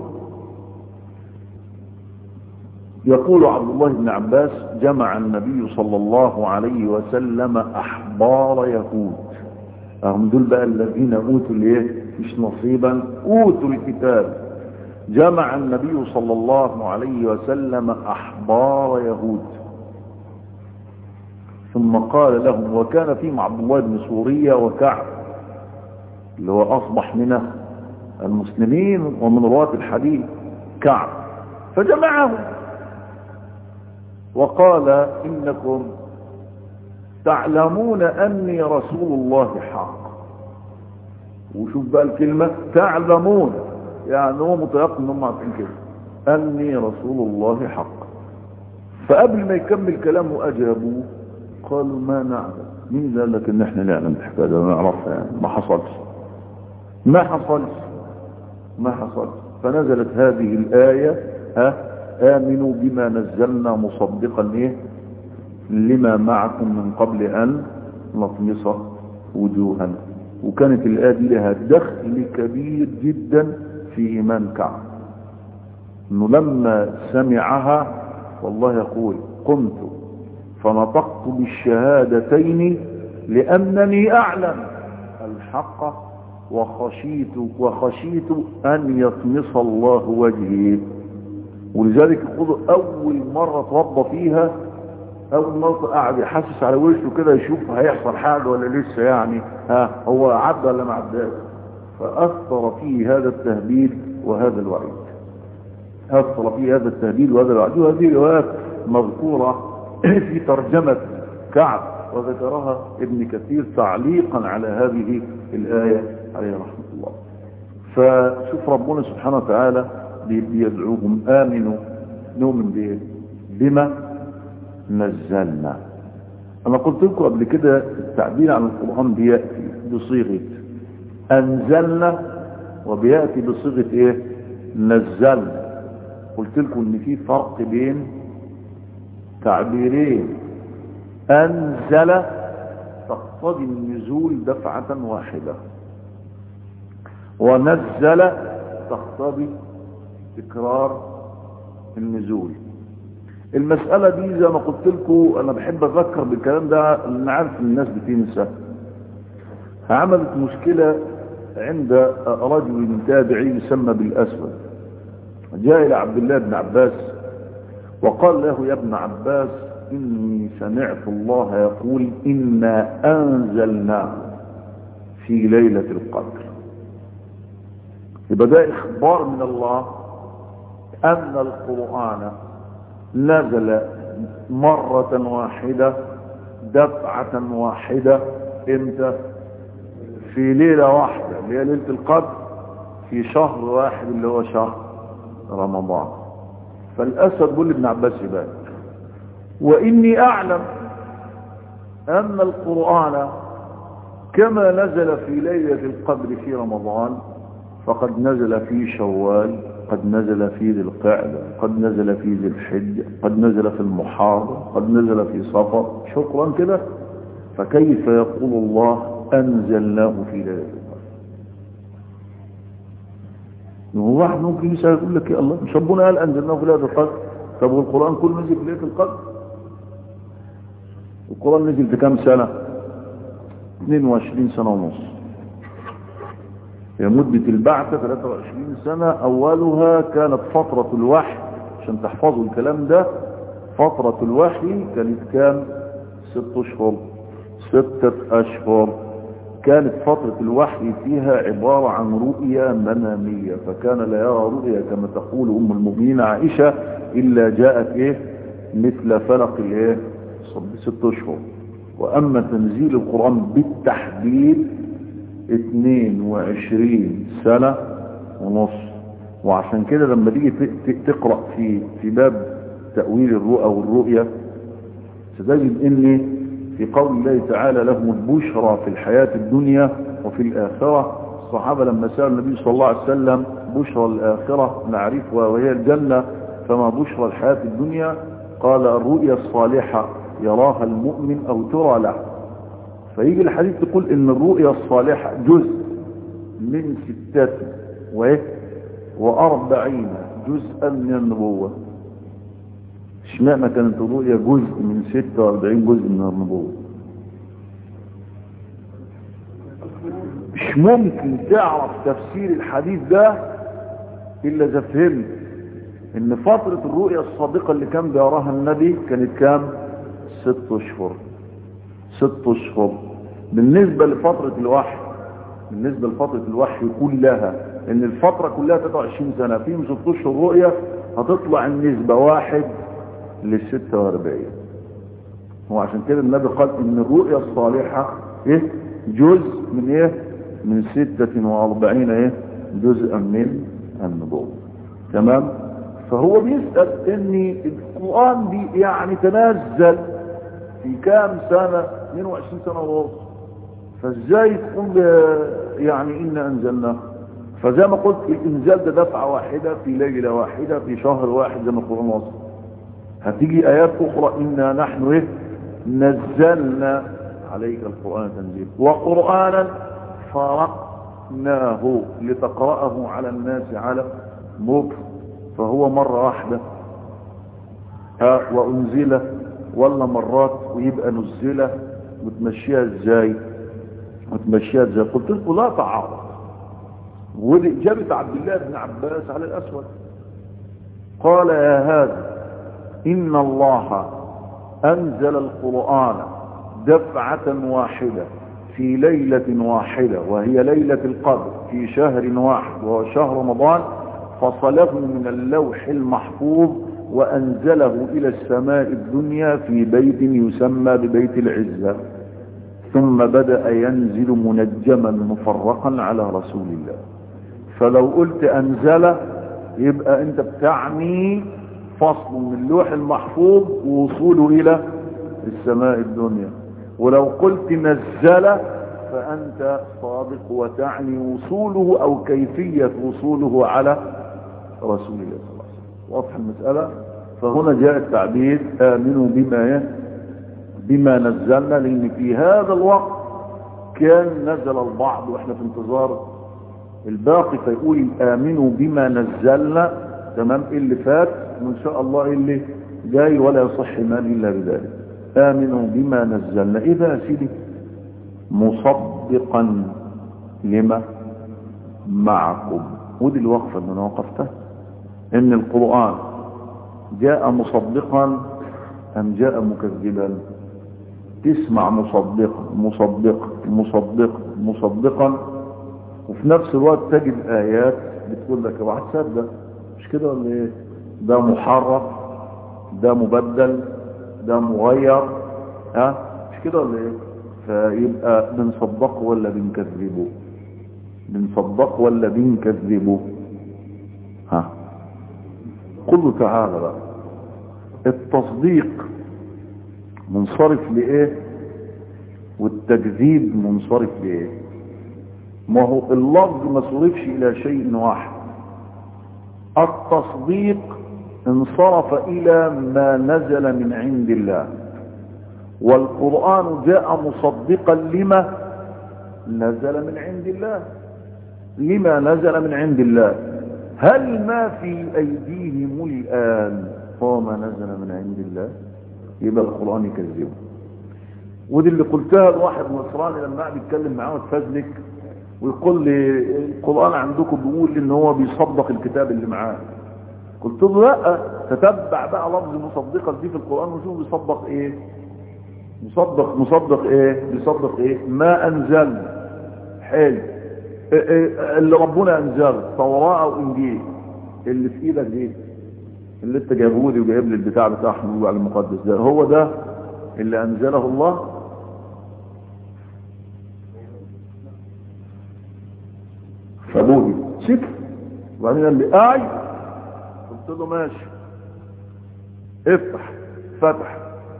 يقول عبد الله بن عباس جمع النبي صلى الله عليه وسلم احبار يهود هم دول بقى الذين اوتوا الايه مش نصيبا اوتوا الكتاب جمع النبي صلى الله عليه وسلم احبار يهود ثم قال لهم وكان فيهم عبد الله بن سوريا وكعب اللي هو اصبح من المسلمين ومن رواة الحديث كعب فجمعهم وقال إنكم تعلمون أني رسول الله حق وشوف بقى الكلمة تعلمون يعني هو متيقن انهم عارفين كده أني رسول الله حق فقبل ما يكمل كلامه أجابوه قالوا ما نعلم مين قال لك ان احنا نعلم الحكايه ده نعرفها يعني ما حصلش ما حصلش ما حصلش فنزلت هذه الآية ها آمنوا بما نزلنا مصدقا إيه لما معكم من قبل أن نطمس وجوها وكانت الآية دي لها دخل كبير جدا في إيمان كعب إنه لما سمعها والله يقول قمت فنطقت بالشهادتين لأنني أعلم الحق وخشيت وخشيت أن يطمس الله وجهي ولذلك يقولوا أول مرة توضى فيها اول ما قاعد يحسس على وشه كده يشوف هيحصل حاجه ولا لسه يعني ها هو عدى ولا ما عداش فاثر فيه هذا التهديد وهذا الوعيد اثر فيه هذا التهديد وهذا الوعيد وهذه روايات مذكوره في ترجمه كعب وذكرها ابن كثير تعليقا على هذه الايه عليه رحمه الله فشوف ربنا سبحانه وتعالى بيدعوهم امنوا نؤمن بايه بما نزلنا انا قلت لكم قبل كده التعبير عن القرآن بيأتي بصيغة انزلنا وبيأتي بصيغة ايه نزلنا قلت لكم ان في فرق بين تعبيرين انزل تقتضي النزول دفعة واحدة ونزل تقتضي تكرار النزول المسألة دي زي ما قلت لكم انا بحب اذكر بالكلام ده لان عارف ان الناس بتنسى عملت مشكلة عند رجل تابعي يسمى بالاسود جاء الى عبد الله بن عباس وقال له يا ابن عباس اني سمعت الله يقول انا انزلناه في ليلة القدر يبقى ده اخبار من الله ان القرآن نزل مرة واحدة دفعة واحدة امتى في ليلة واحدة اللي هي ليلة القدر في شهر واحد اللي هو شهر رمضان فالاسد بيقول لابن عباس يبقى واني اعلم ان القرآن كما نزل في ليلة القدر في رمضان فقد نزل في شوال قد نزل في ذي القعدة قد نزل في ذي الحجة قد نزل في المحارم قد نزل في صفر شكرا كده فكيف يقول الله أنزلناه في ليلة القدر هو واحد ممكن يسأل يقول لك يا الله مش ربنا قال أنزلناه في ليلة القدر طب والقرآن كله نزل في ليلة القدر القرآن نزل في كام سنة 22 سنة ونص هي مدة البعثة 23 سنة أولها كانت فترة الوحي عشان تحفظوا الكلام ده فترة الوحي كانت كام ست أشهر ستة أشهر كانت فترة الوحي فيها عبارة عن رؤية منامية فكان لا يرى رؤية كما تقول أم المؤمنين عائشة إلا جاءت إيه مثل فلق الإيه ست أشهر وأما تنزيل القرآن بالتحديد 22 سنة ونص وعشان كده لما تيجي تقرأ في في باب تأويل الرؤى والرؤية ستجد ان في قول الله تعالى لهم البشرى في الحياة الدنيا وفي الآخرة الصحابة لما سألوا النبي صلى الله عليه وسلم بشرى الآخرة نعرفها وهي الجنة فما بشرى الحياة الدنيا قال الرؤيا الصالحة يراها المؤمن أو ترى له فيجي الحديث تقول ان الرؤيا الصالحة جزء من ستة وايه واربعين جزءا من النبوة اشمعنى كانت الرؤيا جزء من ستة واربعين جزء من النبوة مش ممكن تعرف تفسير الحديث ده الا اذا فهمت ان فترة الرؤيا الصادقة اللي كان بيراها النبي كانت كام ست اشهر ست اشهر بالنسبة لفترة الوحي بالنسبة لفترة الوحي كلها ان الفترة كلها 23 سنة فيهم ست اشهر رؤية هتطلع النسبة واحد للستة واربعين هو عشان كده النبي قال ان الرؤية الصالحة ايه جزء من ايه من ستة واربعين ايه جزءا من النبوة تمام فهو بيسأل ان القرآن دي يعني تنزل في كام سنة 22 سنة ونص فازاي تقول يعني إنا أنزلنا فزي ما قلت الإنزال ده دفعة واحدة في ليلة واحدة في شهر واحد زي ما القرآن وصف هتيجي آيات أخرى إنا نحن إيه نزلنا عليك القرآن تنزيل وقرآنا فرقناه لتقرأه على الناس على مكر فهو مرة واحدة ها وأنزل ولا مرات ويبقى نزلة وتمشيها ازاي وتمشيها ازاي قلت لكم لا تعارض ودي اجابه عبد الله بن عباس على الاسود قال يا هذا ان الله أنزل القرآن دفعة واحدة في ليلة واحدة وهي ليلة القدر في شهر واحد وهو شهر رمضان فصله من اللوح المحفوظ وأنزله إلى السماء الدنيا في بيت يسمى ببيت العزة ثم بدأ ينزل منجما مفرقا على رسول الله فلو قلت أنزل يبقى أنت بتعني فصل من اللوح المحفوظ ووصوله إلى السماء الدنيا ولو قلت نزل فأنت صادق وتعني وصوله أو كيفية وصوله على رسول الله صلى الله عليه وسلم واضح المسألة فهنا جاء التعبير آمنوا بما بما نزلنا لأن في هذا الوقت كان نزل البعض وإحنا في انتظار الباقي فيقول آمنوا بما نزلنا تمام إيه اللي فات وإن شاء الله إيه اللي جاي ولا يصح مال إلا بذلك آمنوا بما نزلنا إذا يا سيدي مصدقا لما معكم ودي الوقفة اللي أنا وقفتها إن القرآن جاء مصدقا أم جاء مكذبا تسمع مصدقا مصدقا مصدقا مصدقا وفي نفس الوقت تجد آيات بتقول لك اوعى تصدق مش كده ولا ايه ده محرف ده مبدل ده مغير ها مش كده ولا ايه فيبقى بنصدقه ولا بنكذبه بنصدقه ولا بنكذبه ها قل تعالى بقى التصديق منصرف لايه والتكذيب منصرف لايه ما هو اللفظ ما صرفش الى شيء واحد التصديق انصرف الى ما نزل من عند الله والقرآن جاء مصدقا لما نزل من عند الله لما نزل من عند الله هل ما في ايديهم الان هو ما نزل من عند الله يبقى القرآن يكذبه ودي اللي قلتها لواحد نصراني لما قاعد يتكلم معاه وتفزلك ويقول لي القرآن عندكم بيقول ان هو بيصدق الكتاب اللي معاه قلت له لا تتبع بقى لفظ مصدقا دي في القرآن وشوف بيصدق ايه مصدق مصدق ايه بيصدق ايه ما انزلنا حلو إيه إيه اللي ربنا انزله توراة او انجيل اللي في ايدك دي اللي انت جايبه لي وجايب لي البتاع بتاع حمود على المقدس ده هو ده اللي انزله الله فابوه شك وبعدين قال لي اي قلت له ماشي افتح فتح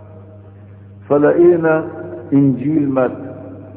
فلقينا انجيل متى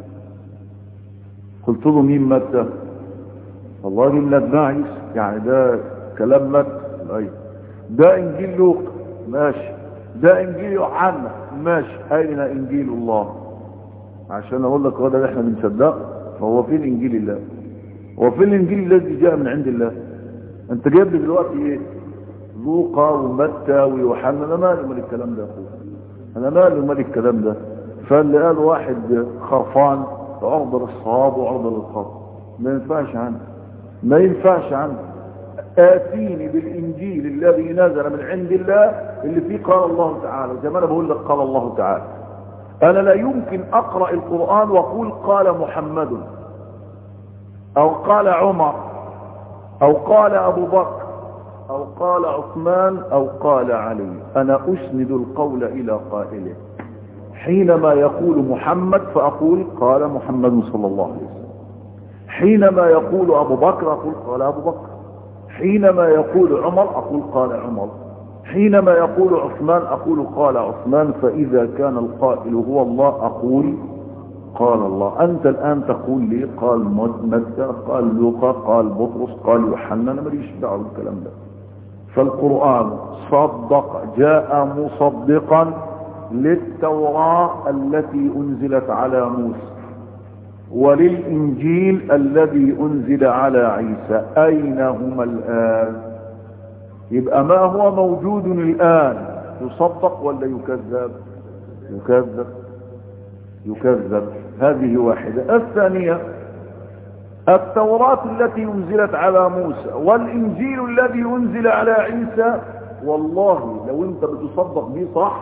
قلت له مين متى والله دي من عيسى يعني ده كلام متى ايوه ده انجيل لوقا ماشي ده انجيل يوحنا ماشي اين انجيل الله عشان اقول لك هو ده اللي احنا بنصدقه فهو فين انجيل الله هو فين الانجيل الذي جاء من عند الله انت جايب لي دلوقتي ايه لوقا ومتى ويوحنا انا مالي مال الكلام ده يا اخويا انا مالي مال الكلام ده فاللي قال واحد خرفان عرض للصواب وعرض للخطا ما ينفعش عنه ما ينفعش عنه آتيني بالإنجيل الذي نزل من عند الله اللي فيه قال الله تعالى زي ما أنا بقول لك قال الله تعالى أنا لا يمكن أقرأ القرآن وأقول قال محمد أو قال عمر أو قال أبو بكر أو قال عثمان أو قال علي أنا أسند القول إلى قائله حينما يقول محمد فأقول قال محمد صلى الله عليه وسلم حينما يقول أبو بكر أقول قال أبو بكر حينما يقول عمر أقول قال عمر حينما يقول عثمان أقول قال عثمان فإذا كان القائل هو الله أقول قال الله أنت الآن تقول لي قال متى قال لوقا قال بطرس قال يوحنا أنا ماليش دعوه بالكلام ده فالقرآن صدق جاء مصدقا للتوراة التي أنزلت على موسى وللإنجيل الذي أنزل على عيسى أين هما الآن يبقى ما هو موجود الآن يصدق ولا يكذب يكذب يكذب هذه واحدة الثانية التوراة التي أنزلت على موسى والإنجيل الذي أنزل على عيسى والله لو انت بتصدق به صح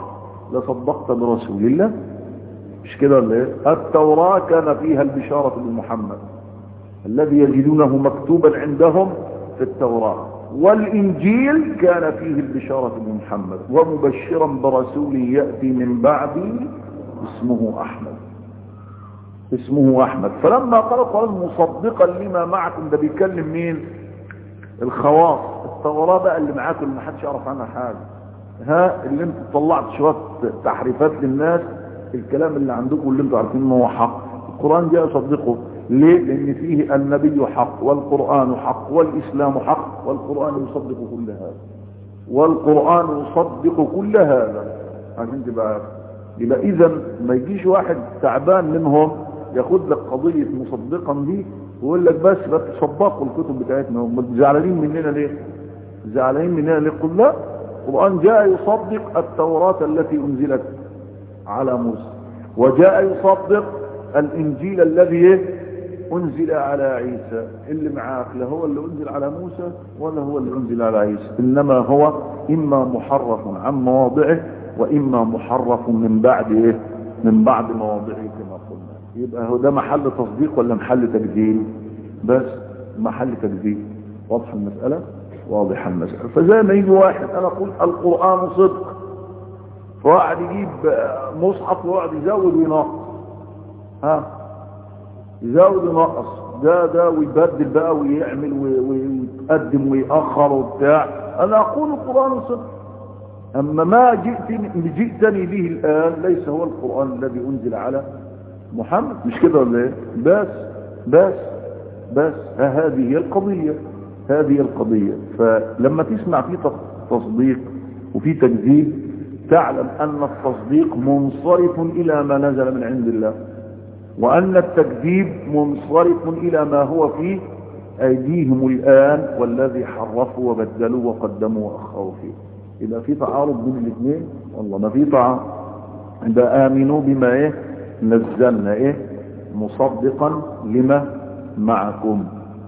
لصدقت برسول الله مش كده ولا ايه التوراة كان فيها البشارة بمحمد الذي يجدونه مكتوبا عندهم في التوراة والإنجيل كان فيه البشارة بمحمد ومبشرا برسول يأتي من بعدي اسمه أحمد اسمه أحمد فلما قال قال مصدقا لما معكم ده بيكلم مين الخواص التوراة بقى اللي معاكم اللي ما حدش يعرف عنها حاجة ها اللي انتوا طلعت شوية تحريفات للناس الكلام اللي عندكم اللي انتوا عارفين انه هو حق القرآن جاء يصدقه ليه لان فيه النبي حق والقرآن حق والاسلام حق والقرآن يصدق كل هذا والقرآن يصدق كل هذا عشان تبقى يبقى اذا ما يجيش واحد تعبان منهم ياخد لك قضية مصدقا دي ويقول لك بس بس صدقوا الكتب بتاعتنا هم زعلانين مننا ليه زعلانين مننا ليه قل لا القرآن جاء يصدق التوراة التي انزلت على موسى وجاء يصدق الانجيل الذي انزل على عيسى اللي معاك لا هو اللي انزل على موسى ولا هو اللي انزل على عيسى انما هو اما محرف عن مواضعه واما محرف من بعد ايه من بعد مواضعه كما قلنا يبقى هو ده محل تصديق ولا محل تكذيب بس محل تكذيب واضح المسألة واضح المسألة فزي ما يجي واحد انا اقول القرآن صدق فواحد يجيب مصحف ويقعد يزود وينقص ها يزود وينقص ده ده ويبدل بقى ويعمل ويقدم ويأخر وبتاع انا اقول القرآن صدق اما ما جئتني, جئتني به الان ليس هو القرآن الذي انزل على محمد مش كده ولا ايه بس بس بس هذه هي القضية هذه القضية فلما تسمع في تصديق وفي تكذيب تعلم أن التصديق منصرف إلى ما نزل من عند الله وأن التكذيب منصرف إلى ما هو في أيديهم الآن والذي حرفوا وبدلوا وقدموا وأخروا فيه إذا في تعارض بين الاثنين والله ما في تعارض إذا آمنوا بما إيه نزلنا إيه مصدقا لما معكم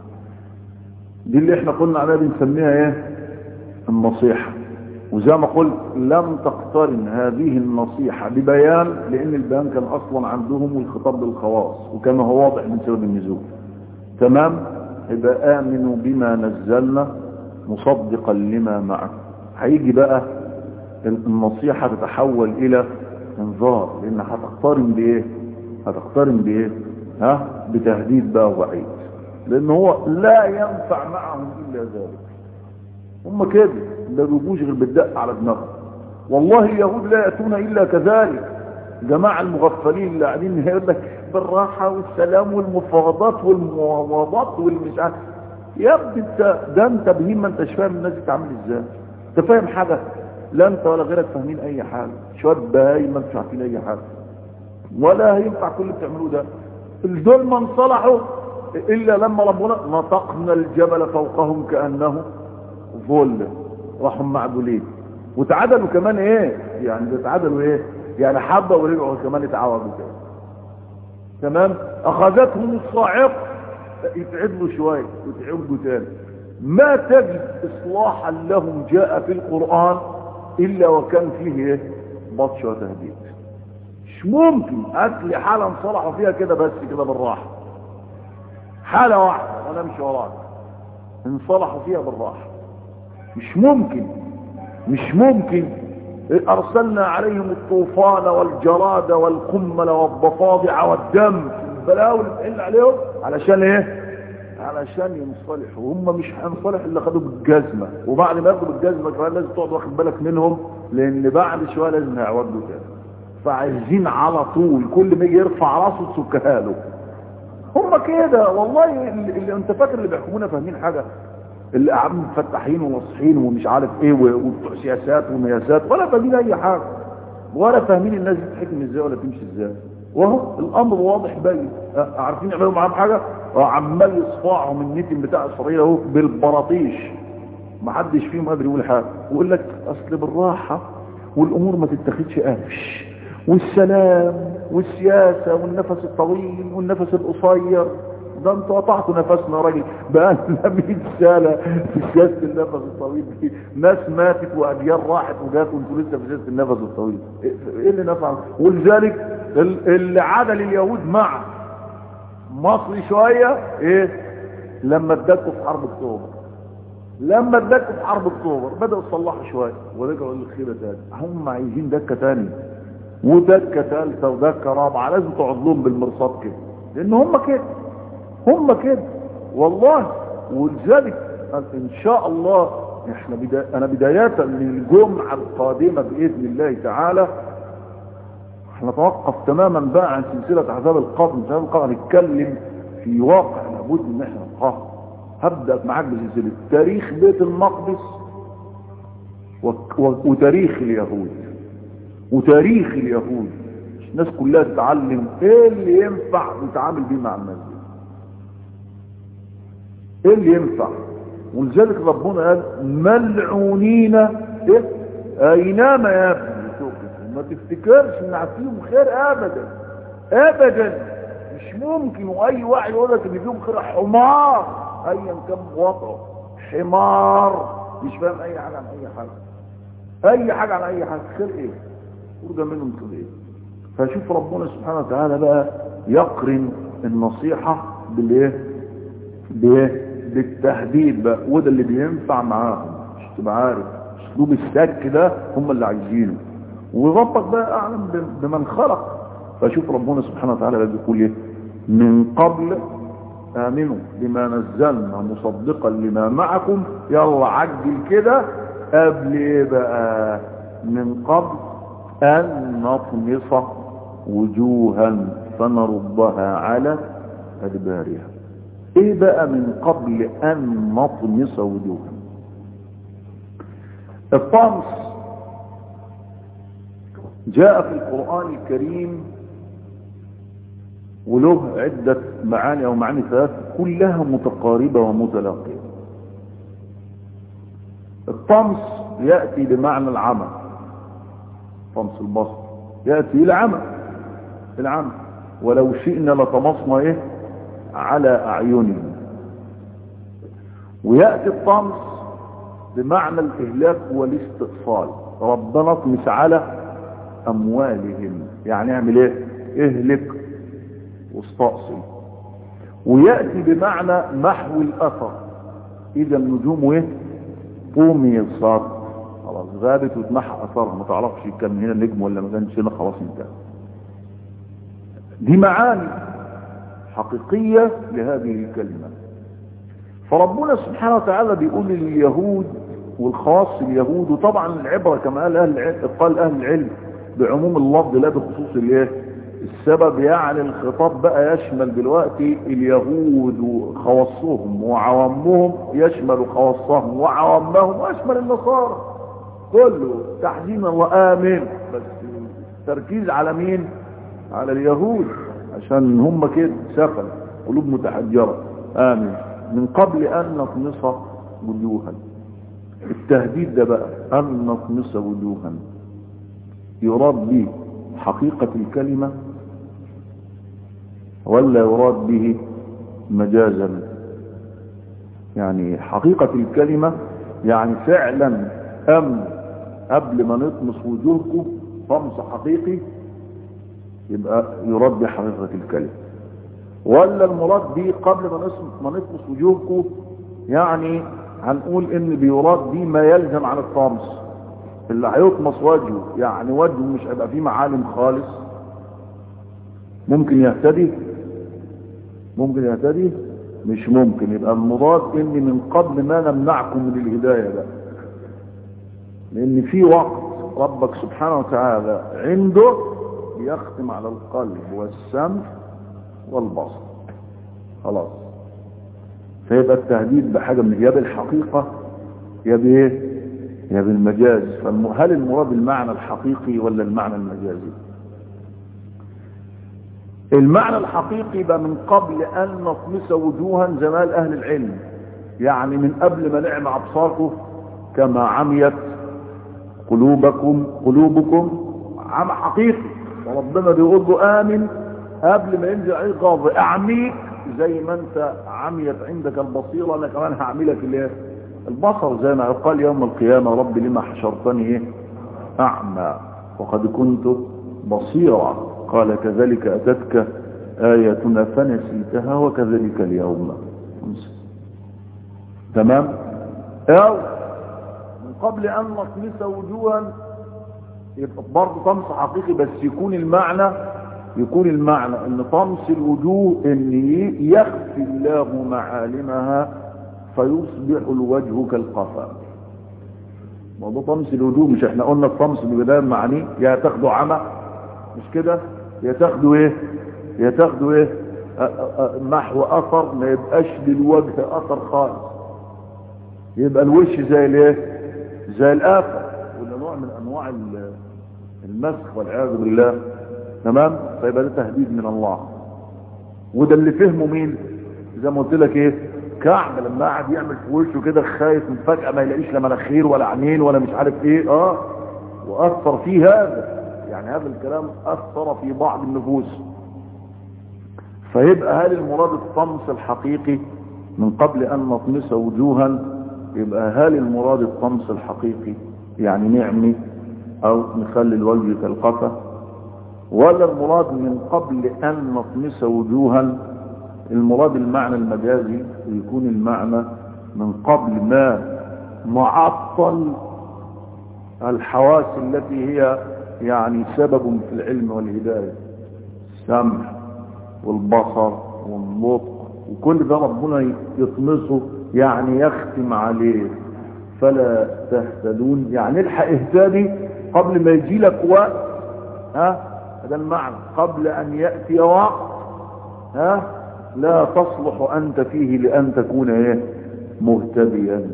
دي اللي احنا قلنا عليها بنسميها ايه النصيحة وزي ما قلت لم تقترن هذه النصيحة ببيان لان البيان كان اصلا عندهم والخطاب للخواص وكما هو واضح من سبب النزول تمام يبقى امنوا بما نزلنا مصدقا لما معكم هيجي بقى النصيحة تتحول الى انذار لان هتقترن بايه هتقترن بايه ها بتهديد بقى ووعيد لان هو لا ينفع معهم الا ذلك هم كده لا بيجوش غير بالدق على دماغهم والله اليهود لا ياتون الا كذلك جماعة المغفلين اللي قاعدين يقول لك بالراحة والسلام والمفاوضات والمواضات والمش عارف يا ابني انت ده انت بهيم ما انتش فاهم الناس بتعمل ازاي انت فاهم حاجة لا انت ولا غيرك فاهمين اي حاجة شوية بهايم ما انتش عارفين اي حاجة ولا هينفع كل اللي بتعملوه ده دول ما انصلحوا الا لما ربنا نطقنا الجبل فوقهم كانه ظل راحوا معدولين وتعادلوا كمان ايه يعني تعادلوا ايه يعني حبه ورجعوا كمان يتعاودوا كده تمام اخذتهم الصاعقه يتعدلوا شويه ويتعودوا تاني ما تجد اصلاحا لهم جاء في القران الا وكان فيه ايه بطش وتهديد مش ممكن اكل حاله انصلحوا فيها كده بس كده بالراحه حالة واحدة وانا مش وراك انصلحوا فيها بالراحة مش ممكن مش ممكن ارسلنا عليهم الطوفان والجراد والقمل والضفادع والدم البلاوي اللي بتحل عليهم علشان ايه علشان ينصلحوا هم مش هينصلح الا خدوا بالجزمة وبعد ما ياخدوا بالجزمة كمان لازم تقعد واخد بالك منهم لان بعد شوية لازم هيعودوا تاني فعايزين على طول كل ما يجي يرفع راسه تسكها له هم كده والله اللي انت فاكر اللي بيحكمونا فاهمين حاجة اللي قاعدين مفتحين ومصحين ومش عارف ايه وبتوع سياسات ومياسات ولا فاهمين اي حاجة ولا فاهمين الناس دي تحكم ازاي ولا تمشي ازاي وهو الامر واضح باين عارفين يعملوا معاهم حاجة عمال يصفعهم النتن بتاع اسرائيل اهو بالبراطيش ما حدش فيهم قادر يقول حاجة ويقول لك اصل بالراحة والامور ما تتخذش قافش والسلام والسياسة والنفس الطويل والنفس القصير ده انتوا قطعتوا نفسنا يا راجل بقى لنا 100 سنه في سياسه النفس الطويل دي ناس ماتت واجيال راحت وجات وانتوا لسه في سياسه النفس الطويل ايه اللي نفع ولذلك اللي عدل اليهود مع مصر شويه ايه لما اتدكوا في حرب اكتوبر لما اتدكوا في حرب اكتوبر بدأوا يصلحوا شوية ورجعوا للخيبة تاني هم عايزين دكة تاني ودكة ثالثة ودكة رابعة لازم تقعد لهم بالمرصاد كده لان هم كده هم كده والله ولذلك ان شاء الله احنا بدا... انا بداية للجمعة القادمة باذن الله تعالى هنتوقف تماما بقى عن سلسلة عذاب القبر سلسلة القبر هنتكلم في واقع لابد ان احنا نقاه هبدأ معاك بسلسلة تاريخ بيت المقدس و... و... وتاريخ اليهود وتاريخ اليهود الناس كلها تتعلم ايه اللي ينفع نتعامل بيه مع الناس دي ايه اللي ينفع ولذلك ربنا قال ملعونين ايه اينما يا ابني ما تفتكرش ان فيهم خير ابدا ابدا مش ممكن واي واحد يقول لك ان فيهم خير حمار ايا كان وضعه حمار مش فاهم اي حاجه عن اي حاجه اي حاجه عن اي حاجه خير ايه ورجع منهم خير ايه فشوف ربنا سبحانه وتعالى بقى يقرن النصيحه بالايه بايه بالتهديد بقى وده اللي بينفع معاهم مش تبقى عارف اسلوب السك ده هم اللي عايزينه وربك بقى اعلم بمن خلق فشوف ربنا سبحانه وتعالى بيقول ايه من قبل امنوا بما نزلنا مصدقا لما معكم يلا عجل كده قبل ايه بقى من قبل ان نطمس وجوها فنردها على ادبارها ايه بقى من قبل ان نطمس وجوها الطمس جاء في القرآن الكريم وله عدة معاني أو معاني ثلاث كلها متقاربة ومتلاقية الطمس يأتي بمعنى العمى طمس البصر يأتي العمى العمى ولو شئنا لطمسنا ايه على أعينهم ويأتي الطمس بمعنى الإهلاك والاستئصال ربنا اطمس على أموالهم يعني اعمل ايه اهلك واستأصل ويأتي بمعنى محو الأثر إذا النجوم ايه طمست خلاص غابت وتمحى أثرها ما تعرفش كان هنا نجم ولا ما كانش هنا خلاص انتهى دي معاني حقيقية لهذه الكلمة فربنا سبحانه وتعالى بيقول لليهود والخاص اليهود وطبعا العبرة كما قال أهل العلم, قال أهل العلم بعموم اللفظ لا بخصوص الايه السبب يعني الخطاب بقى يشمل دلوقتي اليهود وخواصهم وعوامهم يشمل خواصهم وعوامهم ويشمل النصارى كله تحزين وآمن بس تركيز على مين على اليهود عشان هم كده سفل قلوب متحجرة آمن من قبل أن نطمس وجوها التهديد ده بقى أن نطمس وجوها يراد به حقيقة الكلمة ولا يراد به مجازا يعني حقيقة الكلمة يعني فعلا أم قبل ما نطمس وجوهكم طمس حقيقي يبقى يراد به حقيقة الكلمة ولا المراد به قبل ما نطمس وجوهكم يعني هنقول ان بيراد به ما يلزم عن الطمس اللي هيطمس وجهه يعني وجهه مش هيبقى فيه معالم خالص ممكن يهتدي ممكن يهتدي مش ممكن يبقى المراد ان من قبل ما نمنعكم من الهداية بقى لان في وقت ربك سبحانه وتعالى عنده يختم على القلب والسمع والبصر خلاص فيبقى التهديد بحاجة من يا بالحقيقة يا بايه يا بالمجاز هل المراد المعنى الحقيقي ولا المعنى المجازي المعنى الحقيقي بقى من قبل أن نطمس وجوها زمال أهل العلم يعني من قبل ما نعم أبصاركم كما عميت قلوبكم قلوبكم عمى حقيقي وربنا بيقول له آمن قبل ما ينزل عليك غاضب أعميك زي ما انت عميت عندك البصيرة انا كمان هعملك الايه البصر زي ما قال يوم القيامة رب لما حشرتني ايه اعمى وقد كنت بصيرا قال كذلك اتتك اياتنا فنسيتها وكذلك اليوم تمام او من قبل ان نطمس وجوها يبقى برضه طمس حقيقي بس يكون المعنى يكون المعنى ان طمس الوجوه ان يخفي الله معالمها فيصبح الوجه كالقفا موضوع طمس الوجوه مش احنا قلنا الطمس ببداية معنيه يا تاخدوا عمى مش كده يا تاخدوا ايه يا تاخدوا ايه محو اثر ما يبقاش للوجه اثر خالص يبقى الوش زي الايه زي الافه وده نوع من انواع المسخ والعياذ بالله تمام فيبقى ده تهديد من الله وده اللي فهمه مين زي ما قلت لك ايه كعب لما قعد يعمل في وشه كده خايف من فجأة ما يلاقيش لا مناخير ولا عينين ولا مش عارف ايه اه واثر فيه هذا يعني هذا الكلام اثر في بعض النفوس فيبقى هل المراد الطمس الحقيقي من قبل ان نطمس وجوها يبقى هل المراد الطمس الحقيقي يعني نعمي او نخلي الوجه كالقفا ولا المراد من قبل ان نطمس وجوها المراد المعنى المجازي يكون المعنى من قبل ما نعطل الحواس التي هي يعني سبب في العلم والهداية السمع والبصر والنطق وكل ده ربنا يطمسه يعني يختم عليه فلا تهتدون يعني الحق اهتدي قبل ما يجي لك وقت ها هذا المعنى قبل ان يأتي وقت ها لا تصلح انت فيه لان تكون ايه مهتديا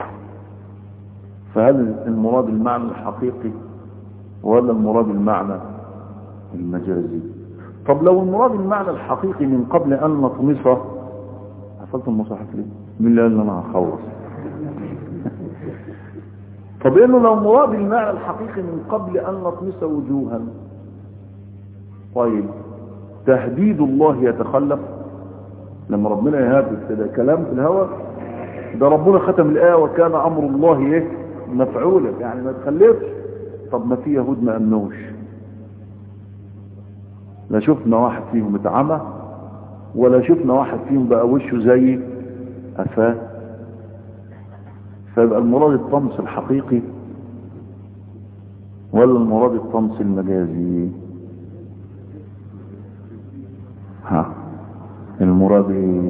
فهل المراد المعنى الحقيقي ولا المراد المعنى المجازي طب لو المراد المعنى الحقيقي من قبل ان نطمسه قفلت المصاحف ليه مين اللي قال انا هخلص طب انه لو مراد المعنى الحقيقي من قبل ان نطمس وجوها طيب تهديد الله يتخلف لما ربنا يهدد كده كلام في الهوى ده ربنا ختم الآية وكان أمر الله ايه مفعولا يعني ما تخلفش طب ما في يهود ما أمنوش لا شفنا واحد فيهم اتعمى ولا شفنا واحد فيهم بقى وشه زي أفاه فيبقى المراد الطمس الحقيقي ولا المراد الطمس المجازي ها المراد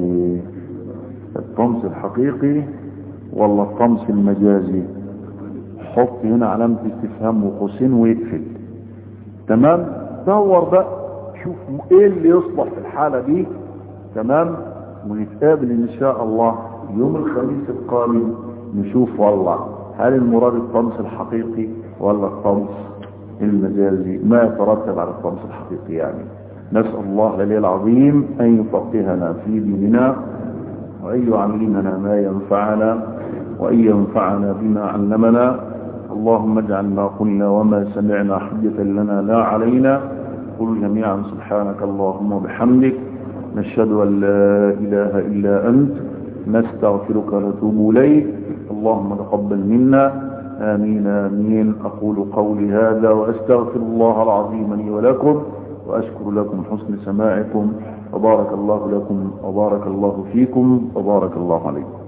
الطمس الحقيقي ولا الطمس المجازي حط هنا علامة استفهام وقوسين ويقفل تمام دور بقى شوف ايه اللي يصلح في الحالة دي تمام ونتقابل ان شاء الله يوم الخميس القادم نشوف والله هل المراد الطمس الحقيقي ولا الطمس المجازي ما يترتب على الطمس الحقيقي يعني نسأل الله العلي العظيم أن يفقهنا في ديننا وأن يعلمنا ما ينفعنا وأن ينفعنا بما علمنا اللهم اجعل ما قلنا وما سمعنا حجة لنا لا علينا قل جميعا سبحانك اللهم وبحمدك نشهد أن لا إله إلا أنت نستغفرك ونتوب إليك اللهم تقبل منا آمين آمين أقول قولي هذا وأستغفر الله العظيم لي ولكم وأشكر لكم حسن سماعكم وبارك الله لكم وبارك الله فيكم وبارك الله عليكم